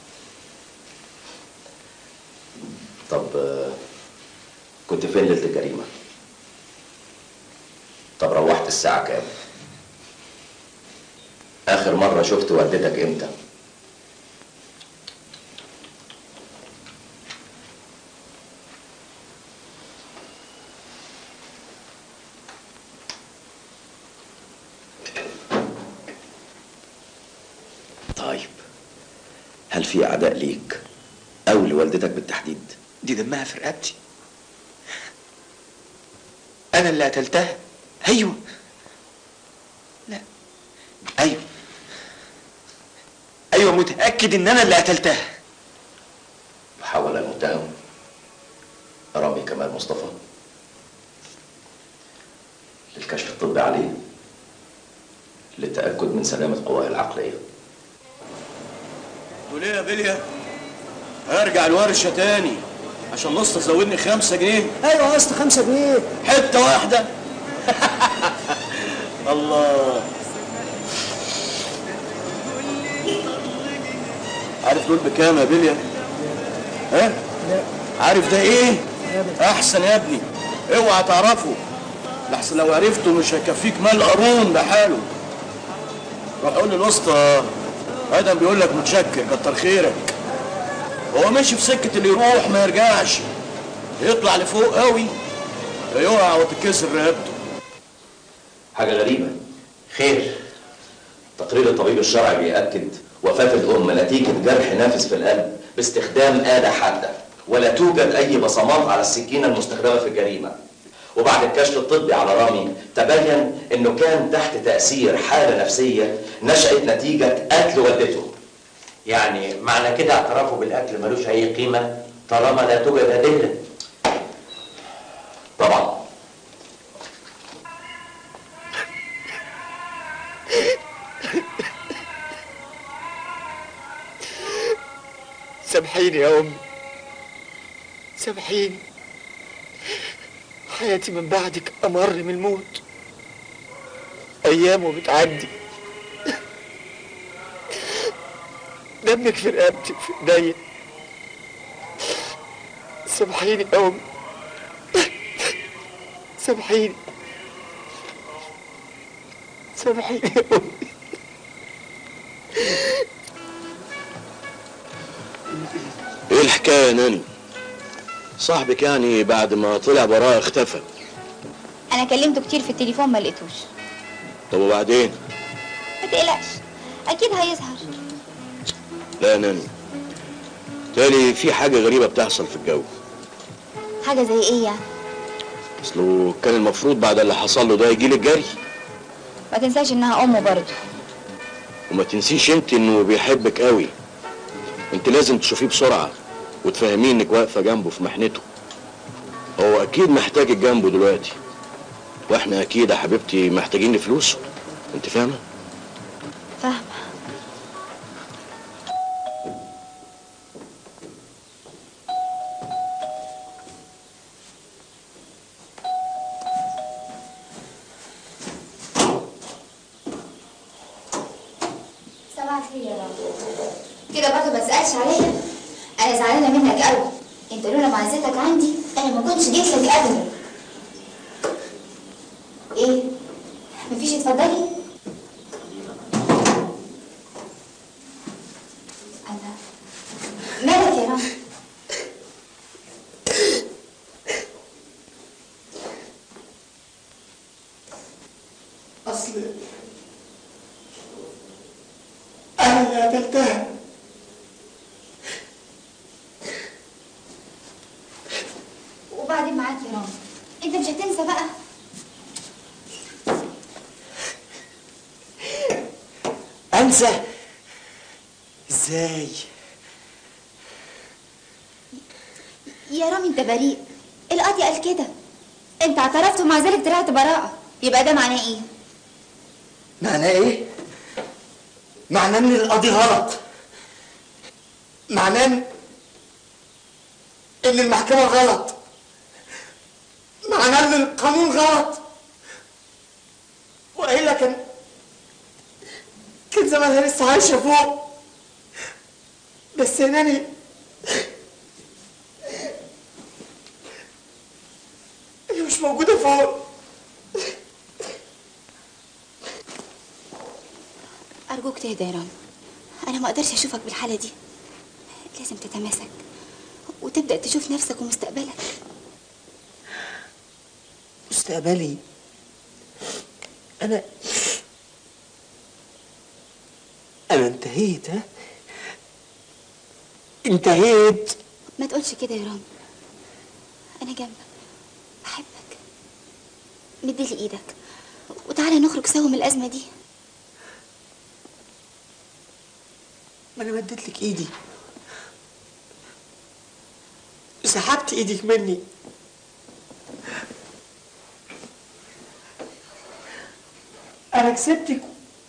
طب آه، كنت فين ليله الجريمه طب روحت الساعه كام اخر مره شفت والدتك امتى هل في اعداء ليك او لوالدتك بالتحديد دي دمها في رقبتي انا اللي قتلتها ايوه لا ايوه ايوه متاكد ان انا اللي قتلتها حاول المتهم رامي كمال مصطفى للكشف الطبي عليه للتأكد من سلامة قواه العقلية تقول ايه يا بليا؟ هرجع الورشة تاني عشان الاسطى زودني خمسة جنيه ايوه يا اسطى خمسة جنيه حتة واحدة الله عارف دول بكام يا بليا؟ ها؟ عارف ده ايه؟ احسن يا ابني اوعى تعرفه لحسن لو عرفته مش هيكفيك مال قارون بحاله روح قول للوسطى ادم بيقول لك متشكر كتر خيرك هو ماشي في سكه اللي يروح ما يرجعش يطلع لفوق قوي يقع وتتكسر رقبته حاجة غريبة خير تقرير الطبيب الشرعي بيأكد وفاة الأم نتيجة جرح نافذ في القلب باستخدام آلة حادة ولا توجد أي بصمات على السكينة المستخدمة في الجريمة وبعد الكشف الطبي على رامي تبين انه كان تحت تأثير حالة نفسية نشأت نتيجة قتل والدته يعني معنى كده اعترافه بالقتل ملوش اي قيمه طالما لا توجد ادله طبعا سامحيني يا امي سامحيني حياتي من بعدك امر من الموت ايامه بتعدي دمك في رقبتي في ايديا سامحيني يا امي سامحيني سامحيني يا امي ايه الحكايه يا ناني صاحبك يعني بعد ما طلع براءة اختفى انا كلمته كتير في التليفون ما لقيتوش طب وبعدين ما تقلقش اكيد هيظهر لا يا ناني تالي في حاجه غريبه بتحصل في الجو حاجه زي ايه يعني اصله كان المفروض بعد اللي حصل له ده يجي لك جري ما تنساش انها امه برضه وما تنسيش انت انه بيحبك قوي انت لازم تشوفيه بسرعه وتفهميه انك واقفه جنبه في محنته هو اكيد محتاجك جنبه دلوقتي واحنا اكيد يا حبيبتي محتاجين لفلوسه انت فاهمه فاهمه صباح الخير يا رب كده برضه ما تسالش عليا انا زعلانه منك قوي انت لولا معزتك عندي انا ما كنتش جيت لك ابدا ايه مفيش اتفضلي الله مالك يا رب اصل انا اللي قتلتها وبعدين معاك يا رامي انت مش هتنسى بقى انسى ازاي يا رامي انت بريء القاضي قال كده انت اعترفت ومع ذلك طلعت براءة يبقى ده معناه ايه معناه ايه معناه ان القاضي غلط معناه ان إن المحكمة غلط معناه ان القانون غلط والا كان كان زمانها لسه عايشة فوق بس يا ناني هي مش موجودة فوق ارجوك تهدى يا رامي انا ما اقدرش اشوفك بالحالة دي لازم تتماسك وتبدأ تشوف نفسك ومستقبلك مستقبلي انا انا انتهيت ها انتهيت ما تقولش كده يا رامي انا جنبك بحبك مديلي ايدك وتعالى نخرج سوا من الازمه دي ما انا مديت لك ايدي سحبت ايدك مني انا كسبتك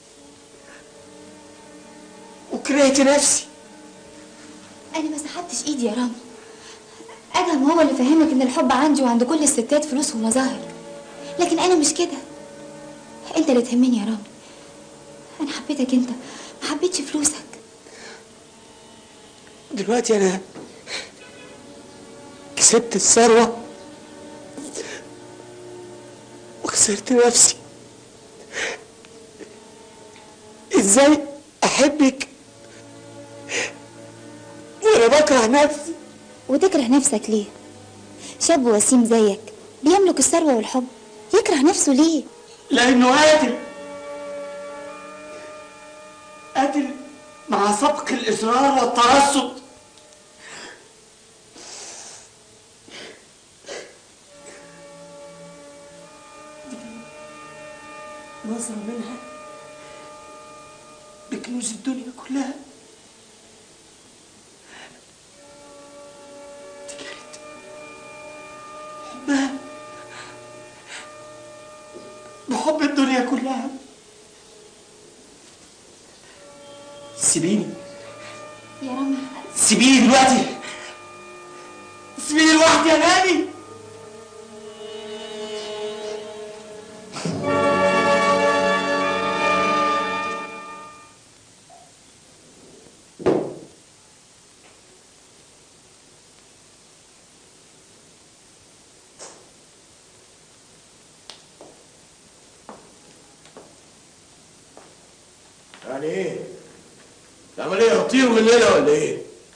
وكرهت نفسي انا ما سحبتش ايدي يا رامي ادهم هو اللي فهمك ان الحب عندي وعند كل الستات فلوس ومظاهر لكن انا مش كده انت اللي تهمني يا رامي انا حبيتك انت ما حبيتش فلوسك دلوقتي انا كسبت الثروة وخسرت نفسي ازاي احبك وانا بكره نفسي وتكره نفسك ليه شاب وسيم زيك بيملك الثروه والحب يكره نفسه ليه لانه قاتل قاتل مع سبق الاصرار والترصد نظرة منها بكنوز الدنيا كلها دي كانت حبها بحب الدنيا كلها سيبيني يا رامي سيبيني دلوقتي سيبيني لوحدي يا ناني يعني ايه؟ العملية هتطير مننا ولا ايه؟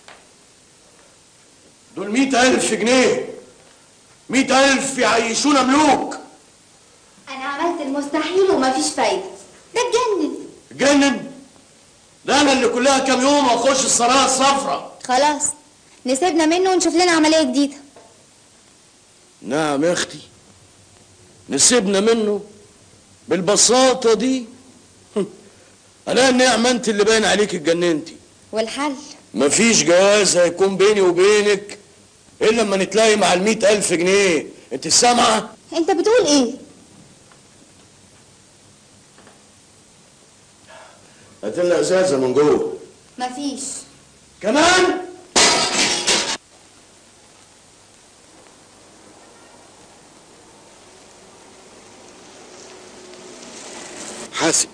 دول مئة ألف جنيه مئة ألف يعيشونا ملوك انا عملت المستحيل ومفيش فايده ده اتجنن جنن ده أنا اللي كلها كام يوم أخش السرايا الصفراء خلاص نسيبنا منه ونشوف لنا عمليه جديده نعم يا أختي نسيبنا منه بالبساطة دي أنا النعمة أنت اللي باين عليك اتجننتي والحل مفيش جواز هيكون بيني وبينك إلا لما نتلاقي مع المئة ألف جنيه أنت سامعة؟ انت بتقول ايه هات لنا ازازه من جوه مفيش كمان حاسب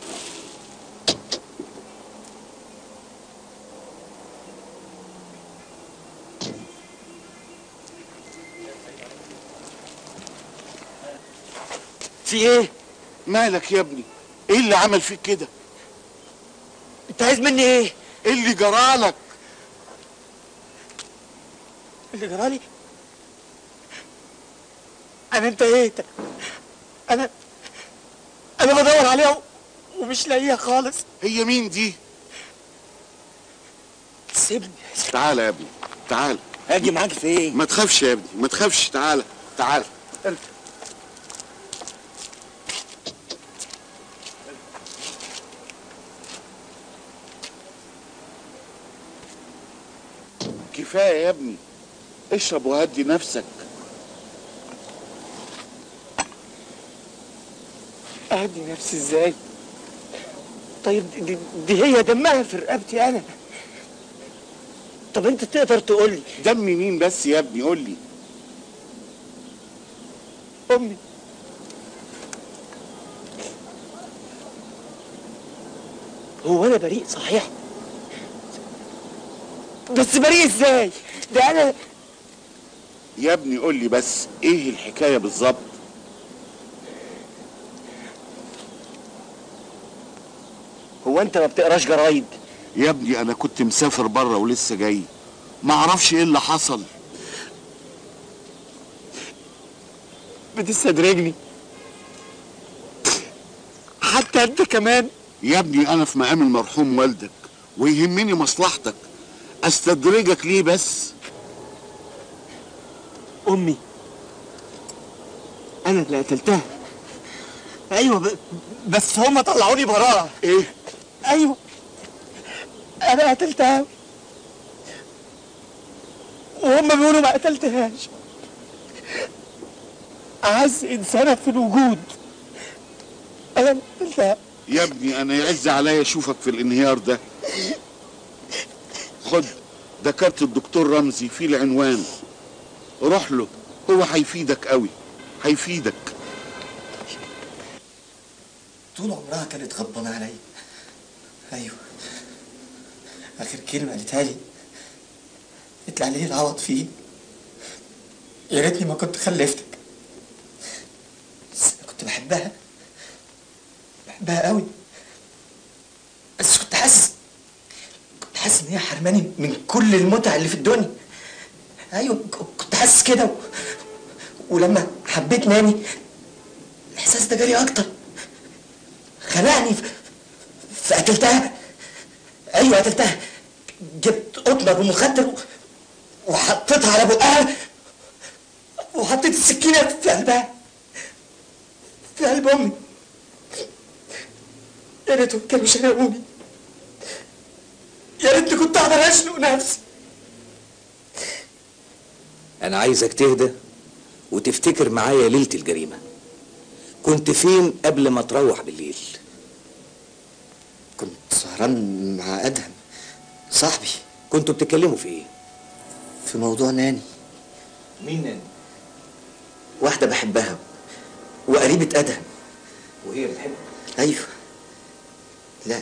في ايه؟ مالك يا ابني ايه اللي عمل فيك كده انت عايز مني ايه؟ ايه اللي جرالك اللي جرالي انا انتهيت انا انا بدور عليها ومش لاقيها خالص هي مين دي سيبني تعالى يا ابني تعالى اجي معاك في ايه ما تخافش يا ابني ما تخافش تعالى تعالى كفايه يا ابني اشرب وهدي نفسك اهدي نفسي ازاي طيب دي, دي هي دمها في رقبتي انا طب انت تقدر تقول لي دم مين بس يا ابني قول لي امي هو انا بريء صحيح بس بريء ازاي ده انا يا ابني قول لي بس ايه الحكايه بالظبط هو انت ما بتقراش جرايد يا ابني انا كنت مسافر بره ولسه جاي ما اعرفش ايه اللي حصل بتستدرجني حتى انت كمان يا ابني انا في مقام المرحوم والدك ويهمني مصلحتك استدرجك ليه بس امي انا اللي قتلتها ايوه ب... بس هم طلعوني براءة ايه ايوه انا قتلتها وهم بيقولوا ما قتلتهاش اعز انسانه في الوجود انا اللي قتلتها يا ابني انا يعز عليا اشوفك في الانهيار ده خد ده كارت الدكتور رمزي فيه العنوان روح له هو هيفيدك قوي هيفيدك طول عمرها كانت غضبانة عليا أيوه آخر كلمة قالتها لي قلت لي عليه العوض فيه يا ريتني ما كنت خلفتك بس أنا كنت بحبها بحبها قوي بس كنت حاسس كنت حاسس إن هي حرماني من كل المتع اللي في الدنيا أيوه ك- كنت حاسس كده و... ولما حبيت ناني الإحساس ده جالي أكتر خلعني ف- فقتلتها ايوه قتلتها جبت قطنه بمخدر و- وحطيتها على بقها وحطيت السكينه في قلبها في قلب امي يا ريتهم كانوا شنقوني يا ريتني كنت اقدر اشنق نفسي أنا عايزك تهدى وتفتكر معايا ليلة الجريمة كنت فين قبل ما تروح بالليل كنت سهران مع ادهم صاحبي كنتوا بتتكلموا في ايه في موضوع ناني مين ناني واحده بحبها وقريبه ادهم وهي بتحبك ايوه لا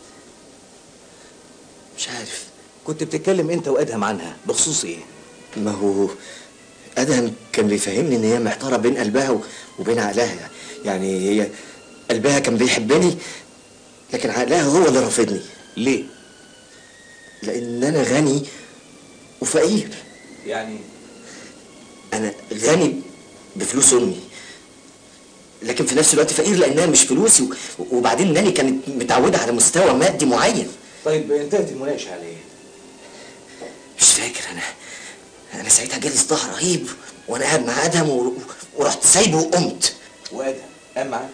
مش عارف كنت بتتكلم انت وادهم عنها بخصوص ايه ما هو ادهم كان بيفهمني ان هي محتاره بين قلبها و- وبين عقلها يعني هي قلبها كان بيحبني لكن عقلها هو اللي رافضني ليه لان انا غني وفقير يعني انا غني بفلوس امي لكن في نفس الوقت فقير لانها مش فلوسي و- وبعدين ناني كانت متعوده على مستوى مادي معين طيب انتهت المناقشه على ايه مش فاكر انا انا ساعتها جالي صداع رهيب وانا قاعد مع ادهم و... ورحت سايبه وقمت وادهم قام معاك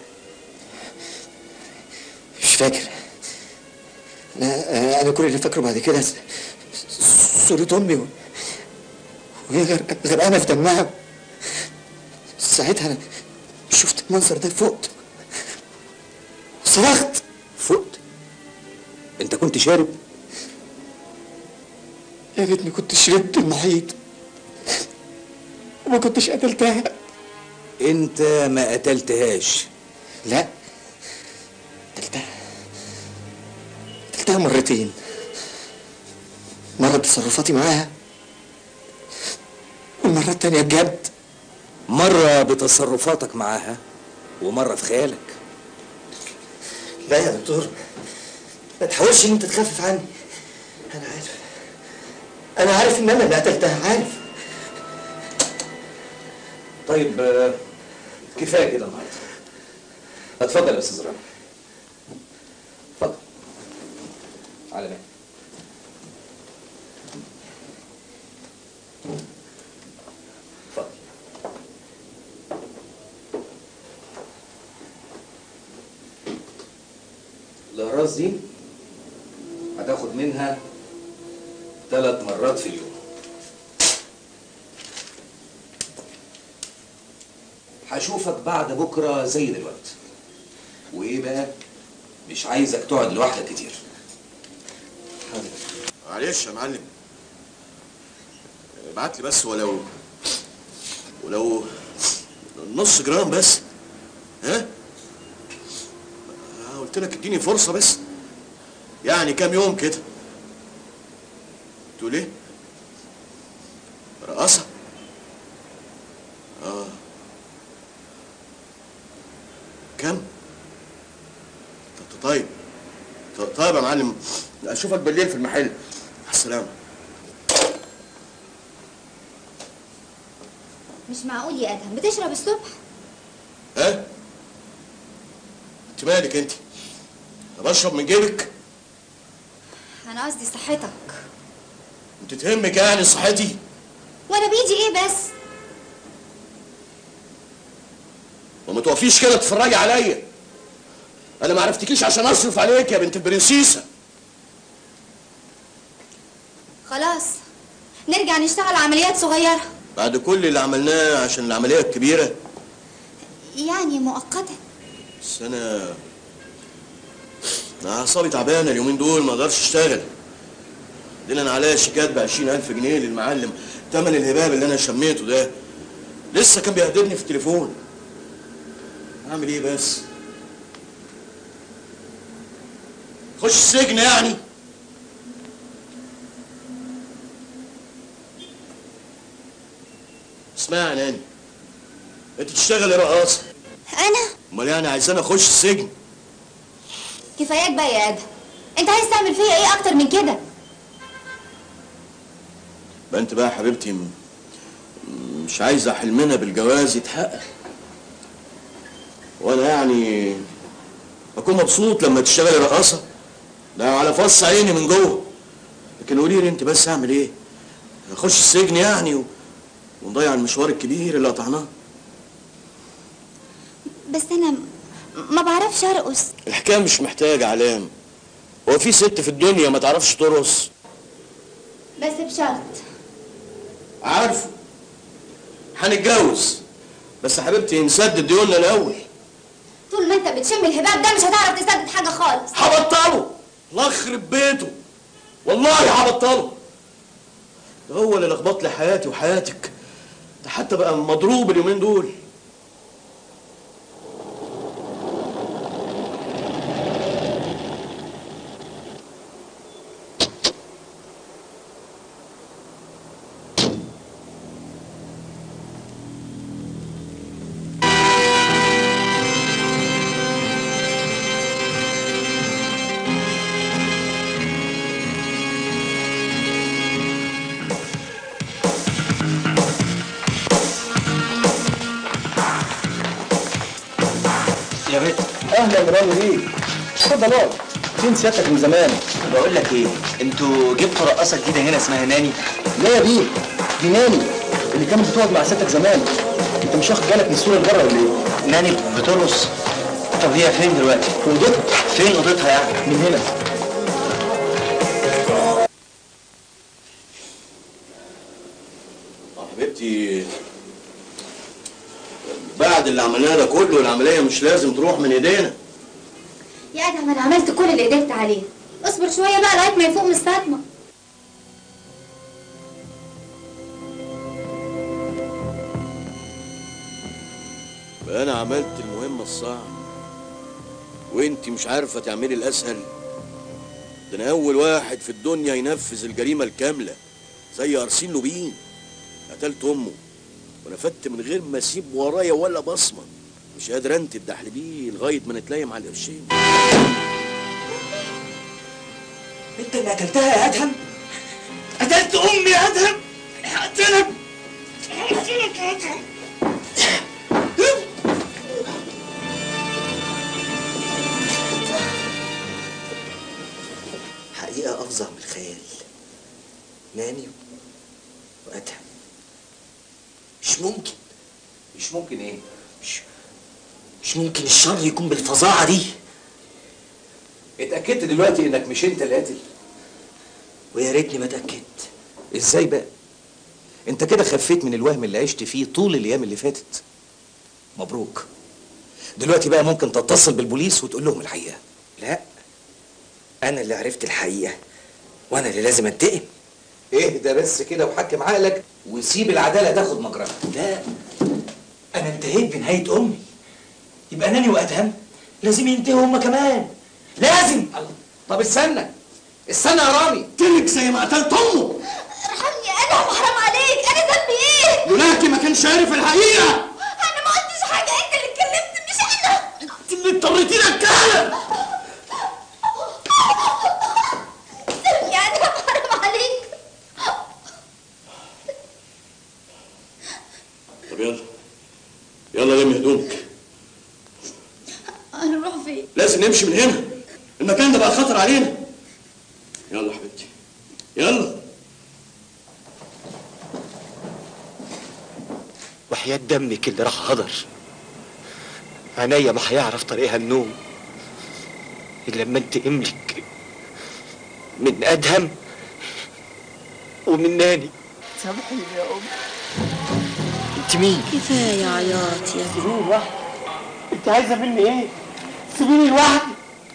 مش فاكر انا انا كل اللي فاكره بعد كده س- س- صورة امي و- وهي غر- غرقانه في دمها ساعتها انا شفت المنظر ده فقت صرخت فقت انت كنت شارب يا ريتني كنت شربت المحيط وما كنتش قتلتها انت ما قتلتهاش لا قتلتها قتلتها مرتين مرة بتصرفاتي معاها والمرة التانية بجد مرة بتصرفاتك معاها ومرة في خيالك لا يا دكتور ما تحاولش ان انت تخفف عني انا عارف انا عارف ان انا اللي قتلتها عارف طيب آه، كفايه كده النهارده اتفضل يا استاذ رامي اتفضل على مين اتفضل الاقراص دي هتاخد منها ثلاث مرات في اليوم هشوفك بعد بكره زي دلوقتي وايه بقى مش عايزك تقعد لوحدك كتير معلش يا معلم ابعت لي بس ولو ولو نص جرام بس ها أنا قلت لك اديني فرصة بس يعني كام يوم كده تقول ايه رقصة اه كم ط- طيب ط- طيب يا معلم اشوفك بالليل في المحل مع السلامة مش معقول يا ادهم بتشرب الصبح ها انت مالك انت أنا بشرب من جيبك انا قصدي صحتك انت تهمك يعني صحتي وانا بايدي ايه بس وما توقفيش كده تتفرجي عليا انا ما عرفتكيش عشان اصرف عليك يا بنت البرنسيسه خلاص نرجع نشتغل عمليات صغيرة بعد كل اللي عملناه عشان العمليه الكبيره يعني مؤقتة بس انا انا اعصابي تعبانه اليومين دول ما اقدرش اشتغل دي انا عليا شيكات ب 20000 جنيه للمعلم تمن الهباب اللي انا شميته ده لسه كان بيهددني في التليفون اعمل ايه بس خش السجن يعني اسمعي يا ناني انت تشتغلي رقاصه انا امال يعني عايزاني اخش السجن كفاياك بقى يا ادهم انت عايز تعمل فيا ايه اكتر من كده ما انت بقى يا حبيبتي م- مش عايزه حلمنا بالجواز يتحقق وانا يعني اكون مبسوط لما تشتغلي رقاصه ده على فص عيني من جوه لكن قولي لي انت بس اعمل ايه اخش السجن يعني و... ونضيع المشوار الكبير اللي قطعناه بس انا م- ما بعرفش ارقص الحكايه مش محتاجه علام هو في ست في الدنيا ما تعرفش ترقص بس بشرط عارفه هنتجوز بس يا حبيبتي نسدد ديوننا الاول طول ما انت بتشم الهباب ده مش هتعرف تسدد حاجة خالص هبطله الله يخرب بيته والله هبطله ده هو اللي لخبط لي حياتي وحياتك ده حتى بقى مضروب اليومين دول يا بنت اهلا يا رامي بيه اتفضل اقعد فين سيادتك من زمان بقول لك ايه انتوا جبتوا رقاصه جديده هنا اسمها ناني لا يا بيه دي ناني اللي كانت بتقعد مع سيادتك زمان انت مش واخد بالك من الصوره اللي بره ولا ايه؟ ناني بترقص طب هي فين دلوقتي؟ في اوضتها فين اوضتها يعني؟ من هنا يا حبيبتي بعد اللي عملناه ده كله العمليه مش لازم تروح من ايدينا يا ادهم انا عملت كل اللي قدرت عليه اصبر شوية بقى لغاية ما يفوق من الصدمة بقى انا عملت المهمه الصعبه وانت مش عارفه تعملي الاسهل ده انا اول واحد في الدنيا ينفذ الجريمه الكامله زي ارسين لوبين قتلت امه ونفدت من غير ما اسيب ورايا ولا بصمه مش قادر انت تدحلبيه لغايه ما نتلايم على القرشين انت اللي قتلتها يا ادهم قتلت امي يا ادهم هقتلك هقتلك يا ادهم حقيقة أفظع من الخيال ناني وأدهم مش ممكن مش ممكن ايه؟ مش مش ممكن الشر يكون بالفظاعة دي اتأكدت دلوقتي انك مش انت القاتل ويا ريتني ما اتأكدت ازاي بقى انت كده خفيت من الوهم اللي عشت فيه طول الايام اللي فاتت مبروك دلوقتي بقى ممكن تتصل بالبوليس وتقول لهم الحقيقه لا أنا اللي عرفت الحقيقة وأنا اللي لازم أنتقم اهدى بس كده وحكم عقلك وسيب العداله تاخد مجراها لا انا انتهيت بنهايه امي يبقى ناني وادهم لازم ينتهوا هما كمان لازم طب استنى استنى يا رامي قتلك زي ما قتلت امه ارحمني يا ادهم حرام عليك انا ذنبي ايه لولاكي ما كانش عارف الحقيقه انا ما قلتش حاجة انت اللي اتكلمت مش انا انت اللي اضطريتيني اتكلم يا ادهم حرام عليك طب يلا يلا لم هدومك هنروح فين لازم نمشي من هنا المكان ده بقى خطر علينا يلا يا حبيبتي يلا وحياة دمك اللي راح هدر عينيا ما هيعرف طريقها النوم إلا لما انت املك من ادهم ومن ناني سامحيني يا ام انت مين؟ كفايه عياط يا سيبيني لوحدي انت عايزه مني ايه؟ سيبيني لوحدي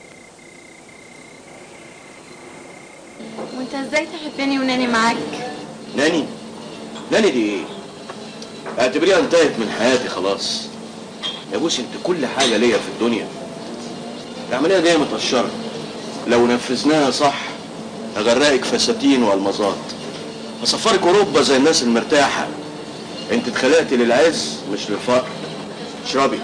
وانت ازاي تحبني وناني معاك ناني ناني دي ايه اعتبريها انتهت من حياتي خلاص يا بوسي انت كل حاجه ليا في الدنيا العمليه دي متقشره لو نفذناها صح هغرقك فساتين والمظات هسفرك اوروبا زي الناس المرتاحه انت اتخلقتي للعز مش للفقر اشربي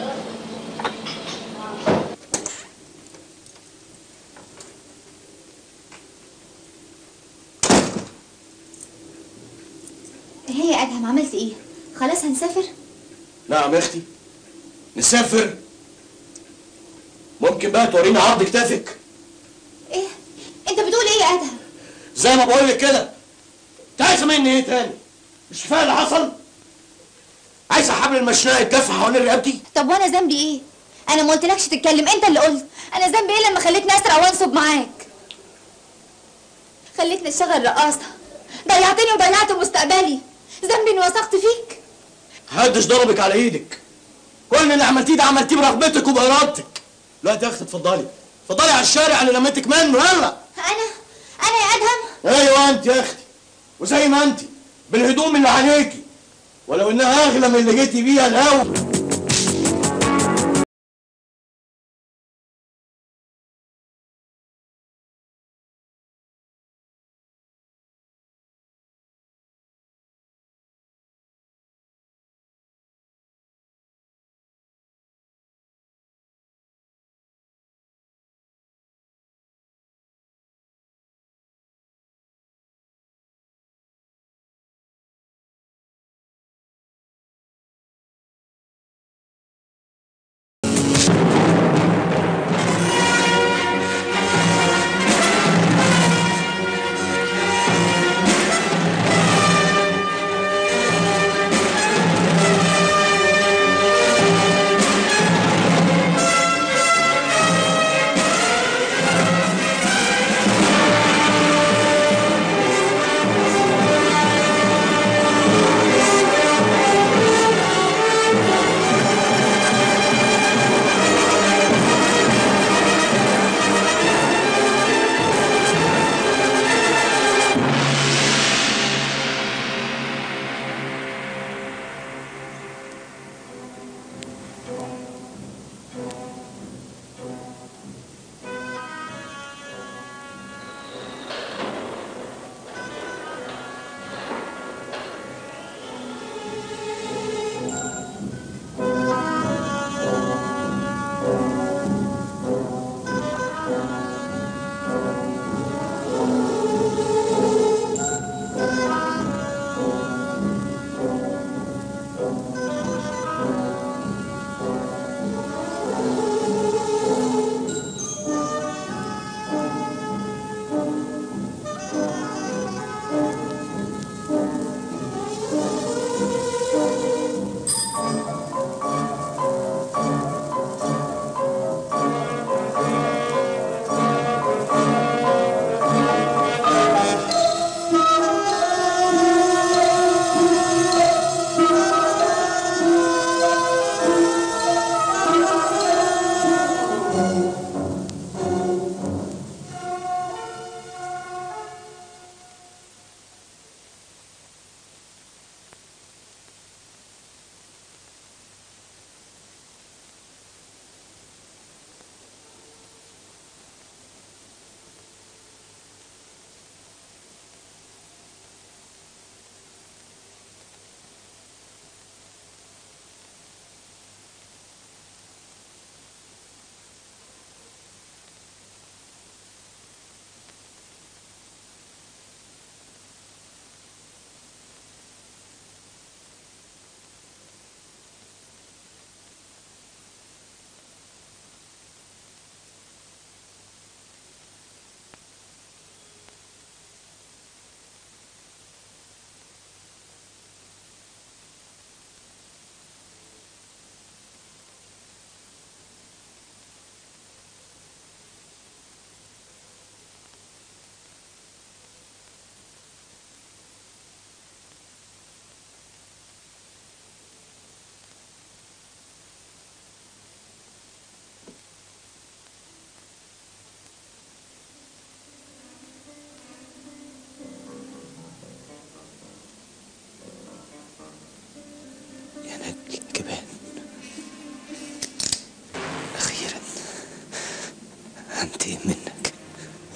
هي يا ادهم عملت ايه خلاص هنسافر نعم يا اختي نسافر ممكن بقى توريني عرض كتافك ايه انت بتقول ايه يا ادهم زي ما بقول لك كده انت عايزه مني ايه تاني مش كفايه اللي حصل عايزه حبل المشنقه يتجف حوالين رقبتي طب وانا ذنبي ايه انا ما قلتلكش تتكلم انت اللي قلت انا ذنبي ايه لما خليتني اسرع وانصب معاك خليتني اشتغل رقاصه ضيعتني وضيعت مستقبلي ذنبي اني وثقت فيك محدش ضربك على ايدك كل اللي عملتيه ده عملتيه برغبتك وبارادتك لا يا اختي اتفضلي اتفضلي على الشارع اللي لميتك منه يلا انا انا يا ادهم ايوه انت يا اختي وزي ما انت بالهدوم اللي عليكي ولو انها اغلى من اللي جيتي بيها الاول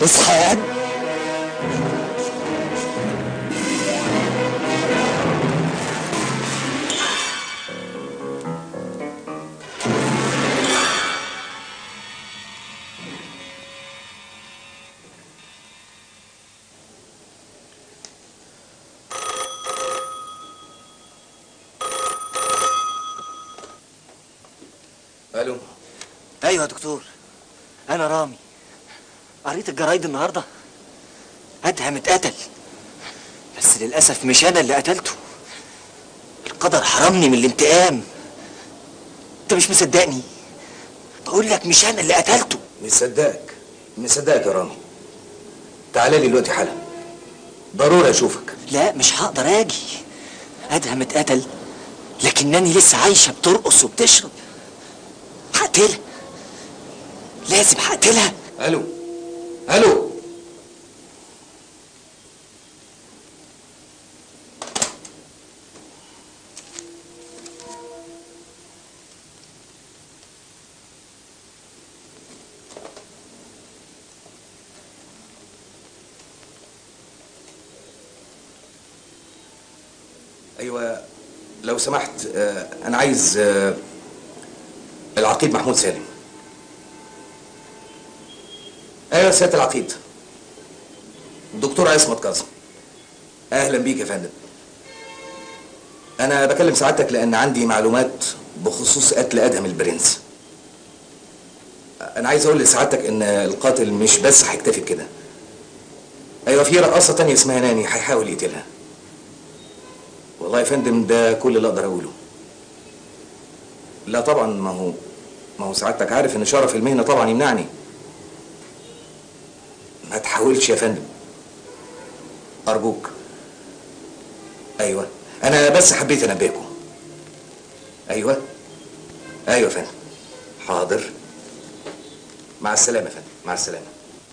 اصحى يا قد الو ايوه يا دكتور انا رامي قريت الجرايد النهارده ادهم اتقتل بس للاسف مش انا اللي قتلته القدر حرمني من الانتقام انت مش مصدقني بقول لك مش انا اللي قتلته مصدقك مصدقك يا رامي تعالى لي دلوقتي حالا ضروري اشوفك لا مش هقدر اجي ادهم اتقتل لكنني لسه عايشه بترقص وبتشرب هقتلها لازم هقتلها الو الو ايوه لو سمحت آه، انا عايز آه، العقيد محمود سالم ايوه سياده العقيد الدكتور عصمت كاظم اهلا بيك يا فندم انا بكلم سعادتك لان عندي معلومات بخصوص قتل ادهم البرنس انا عايز اقول لسعادتك ان القاتل مش بس هيكتفي بكده ايوه في رقاصه تانية اسمها ناني هيحاول يقتلها والله يا فندم ده كل اللي اقدر اقوله لا طبعا ما هو ما هو سعادتك عارف ان شرف المهنه طبعا يمنعني ما تحاولش يا فندم ارجوك ايوه انا بس حبيت انبهكم ايوه ايوه يا فندم حاضر مع السلامه يا فندم مع السلامه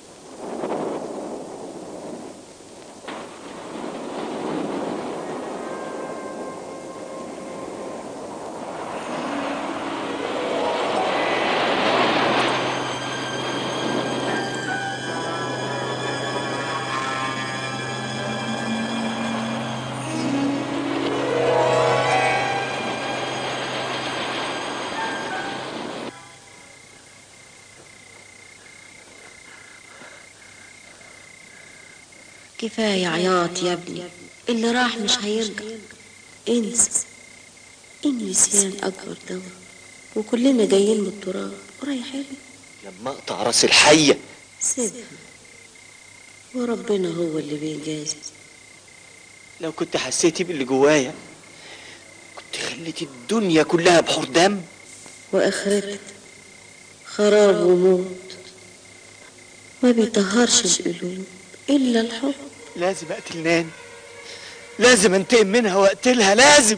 كفاية عياط يا ابني اللي راح مش هيرجع انسى النسيان أكبر دواء وكلنا جايين من التراب ورايحين لما اقطع راس الحيه سيبها وربنا هو اللي بيجازي لو كنت حسيتي باللي جوايا كنت خليتي الدنيا كلها بحور دم وآخرتها خراب وموت ما بيطهرش القلوب إلا الحب لازم اقتل ناني لازم انتقم منها واقتلها لازم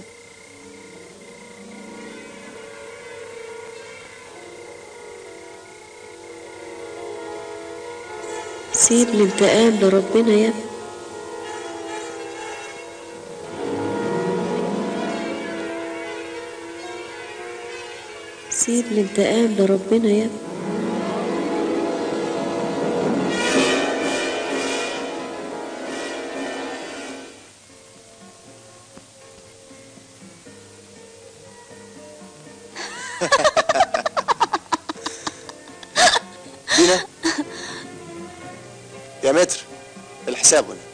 سيب الانتقام لربنا يا ابني سيب الانتقام لربنا يا ابني دينا يا متر الحساب هنا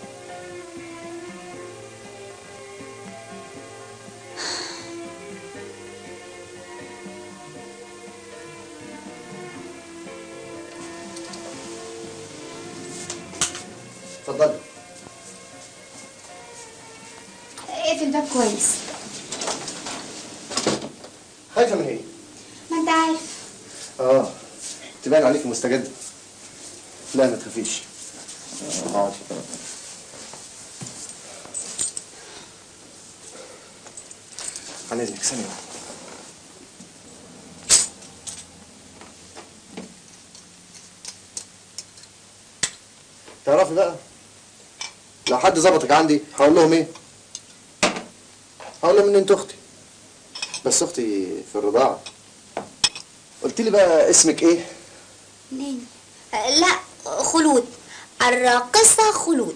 اتفضلي اقفل الباب كويس خايفه من ايه؟ ما انت عارف اه تبان عليك مستجد لا ما تخافيش آه، اقعدي عن اذنك ثانيه واحدة. تعرفي بقى لو حد ظبطك عندي هقول لهم ايه؟ هقول لهم ان انت اختي بس اختي في الرضاعه قلت لي بقى اسمك ايه؟ ناني آه، لا خلود الراقصة خلود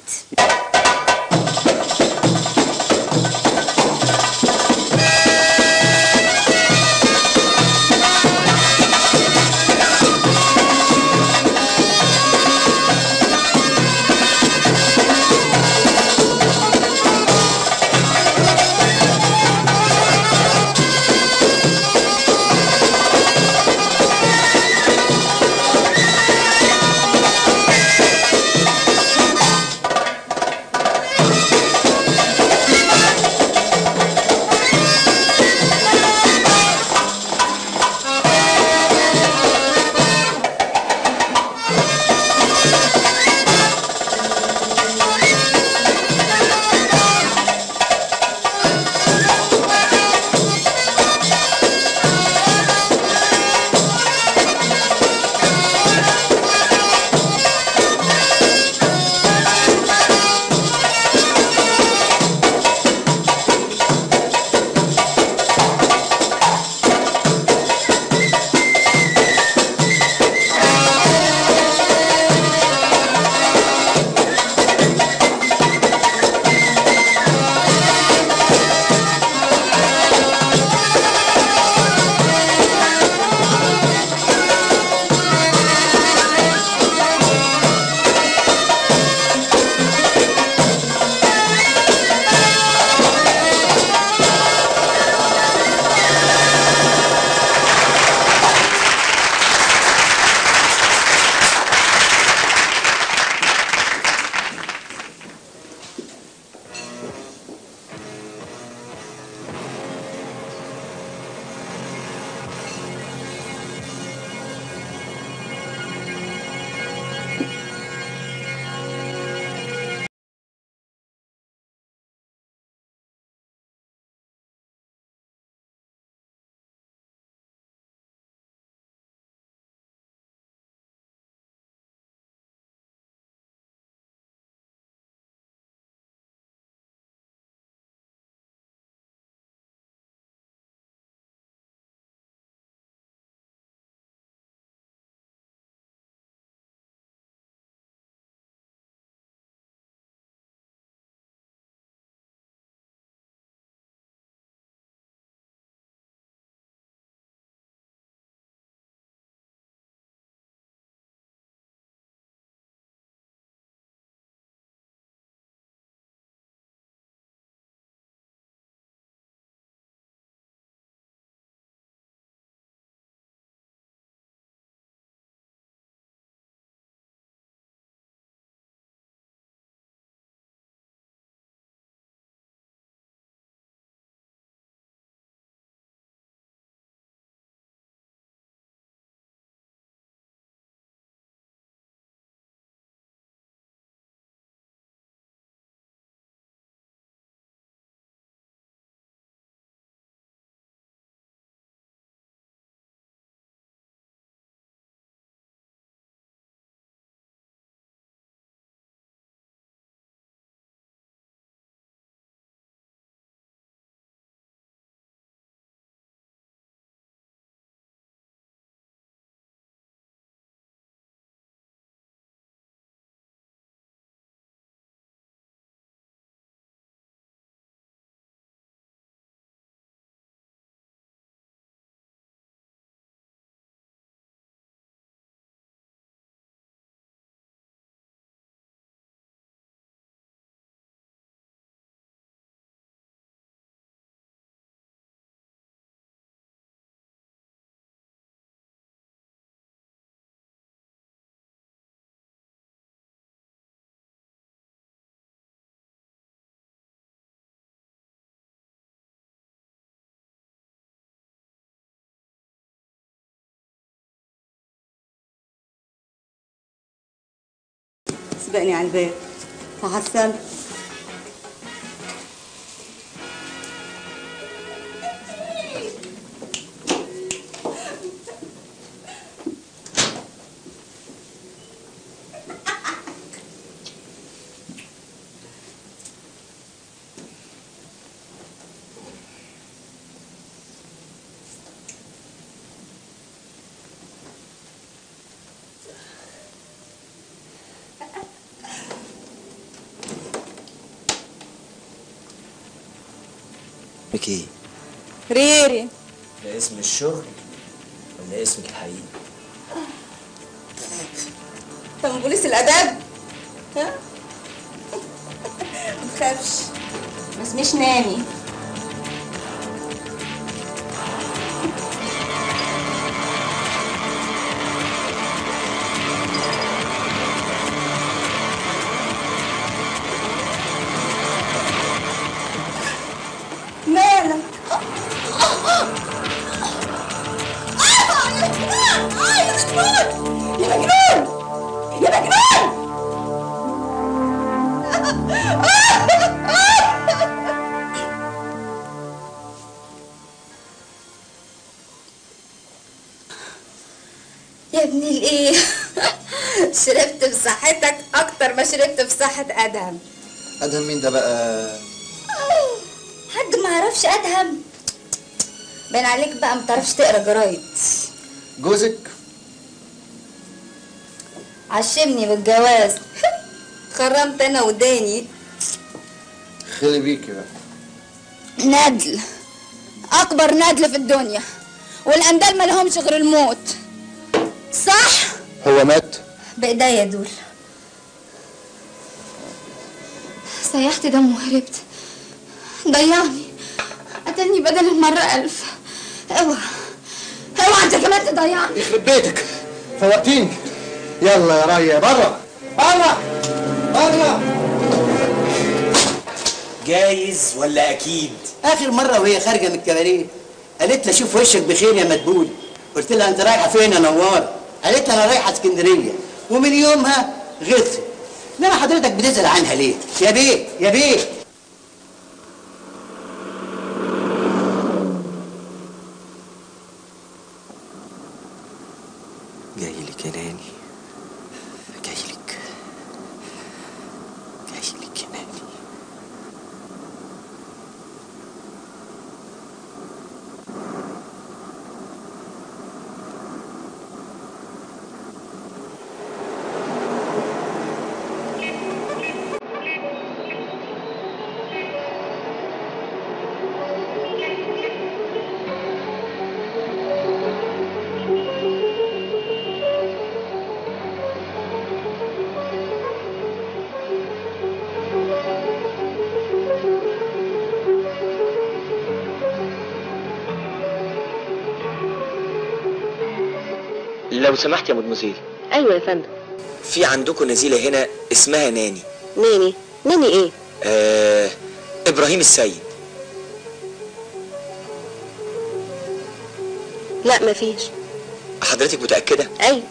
سبقني على الباب مع السلامة اسمك ايه؟ ريري ده اسم الشغل ولا اسمك الحقيقي؟ انت من بوليس الاداب ها ما تخافش ما اسميش ناني مالك يا مجنون يا مجنون يا ابني الايه شربت في صحتك اكتر ما شربت في صحة ادهم ادهم مين ده بقى حد ما يعرفش ادهم باين عليك بقى ما تعرفش تقرا جرايد جوزك عشمني بالجواز خرمت انا وداني خلي بيكي بقى ندل اكبر ندل في الدنيا والاندال ما لهمش غير الموت صح هو مات بايديا دول سيحت دم وهربت ضيعني قتلني بدل المرة ألف اوعى اوعى انت كمان تضيعني يخرب بيتك فوقتيني يلا يا رايه بره بره بره جايز ولا اكيد اخر مره وهي خارجه من الكباريه قالت لي اشوف وشك بخير يا مدبول قلت لها انت رايحه فين يا نوار قالت لي انا رايحه اسكندريه ومن يومها غثت انما حضرتك بتسال عنها ليه يا بيه يا بيه جاي لك يا ناني جاي لك جاي لك يا ناني لو سمحت يا مدمزيل ايوه يا فندم في عندكم نزيلة هنا اسمها ناني ناني ناني ايه آه إبراهيم السيد لا مفيش حضرتك متأكدة؟ ايوه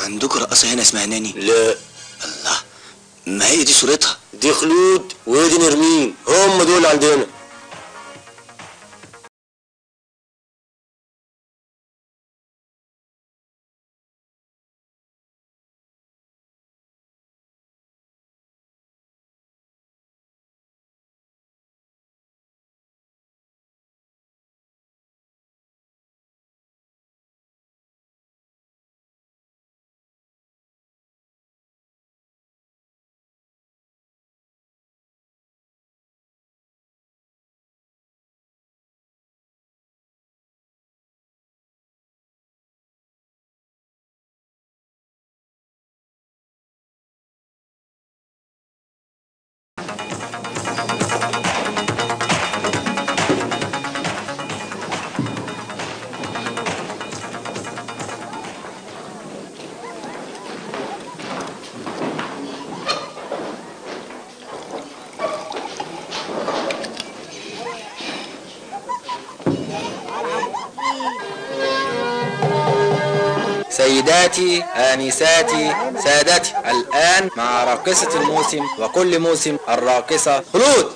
عندكم رقاصة هنا اسمها ناني؟ لا الله ما هي دي صورتها دي خلود ودي نرمين هم دول عندنا سيداتي آنساتي سادتي الآن مع راقصة الموسم وكل موسم الراقصة خلود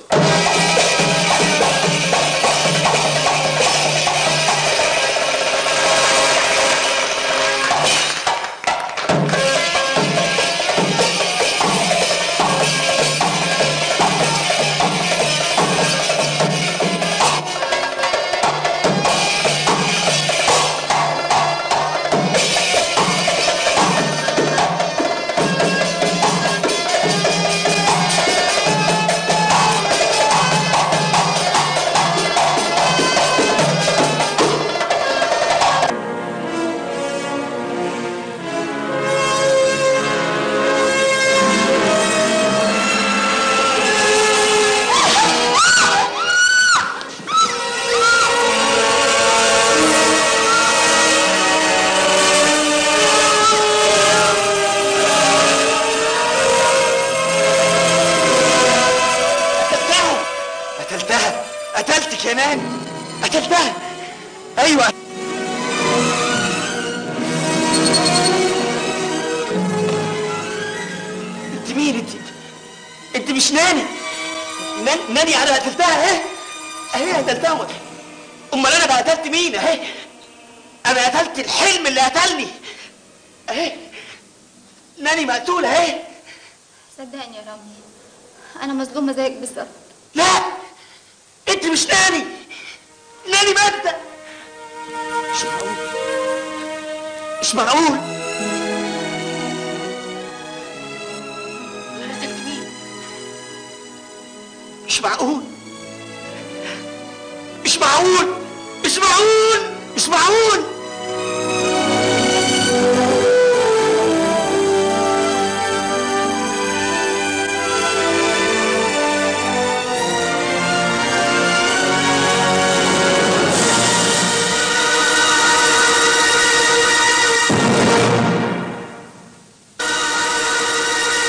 قتلتها قتلتها قتلتك يا ناني قتلتها ايوه انت مين انت انت مش ناني نان- ناني انا قتلتها اهي اهي قتلتها امال انا بقى قتلت مين اهي انا قتلت الحلم اللي قتلني اهي ناني مقتولة اهي صدقني يا رامي انا مظلومه زيك بالظبط لا انت مش ناني ناني ماتت مش معقول مش معقول أنا قتلت مين؟ مش معقول مش معقول مش معقول مش معقول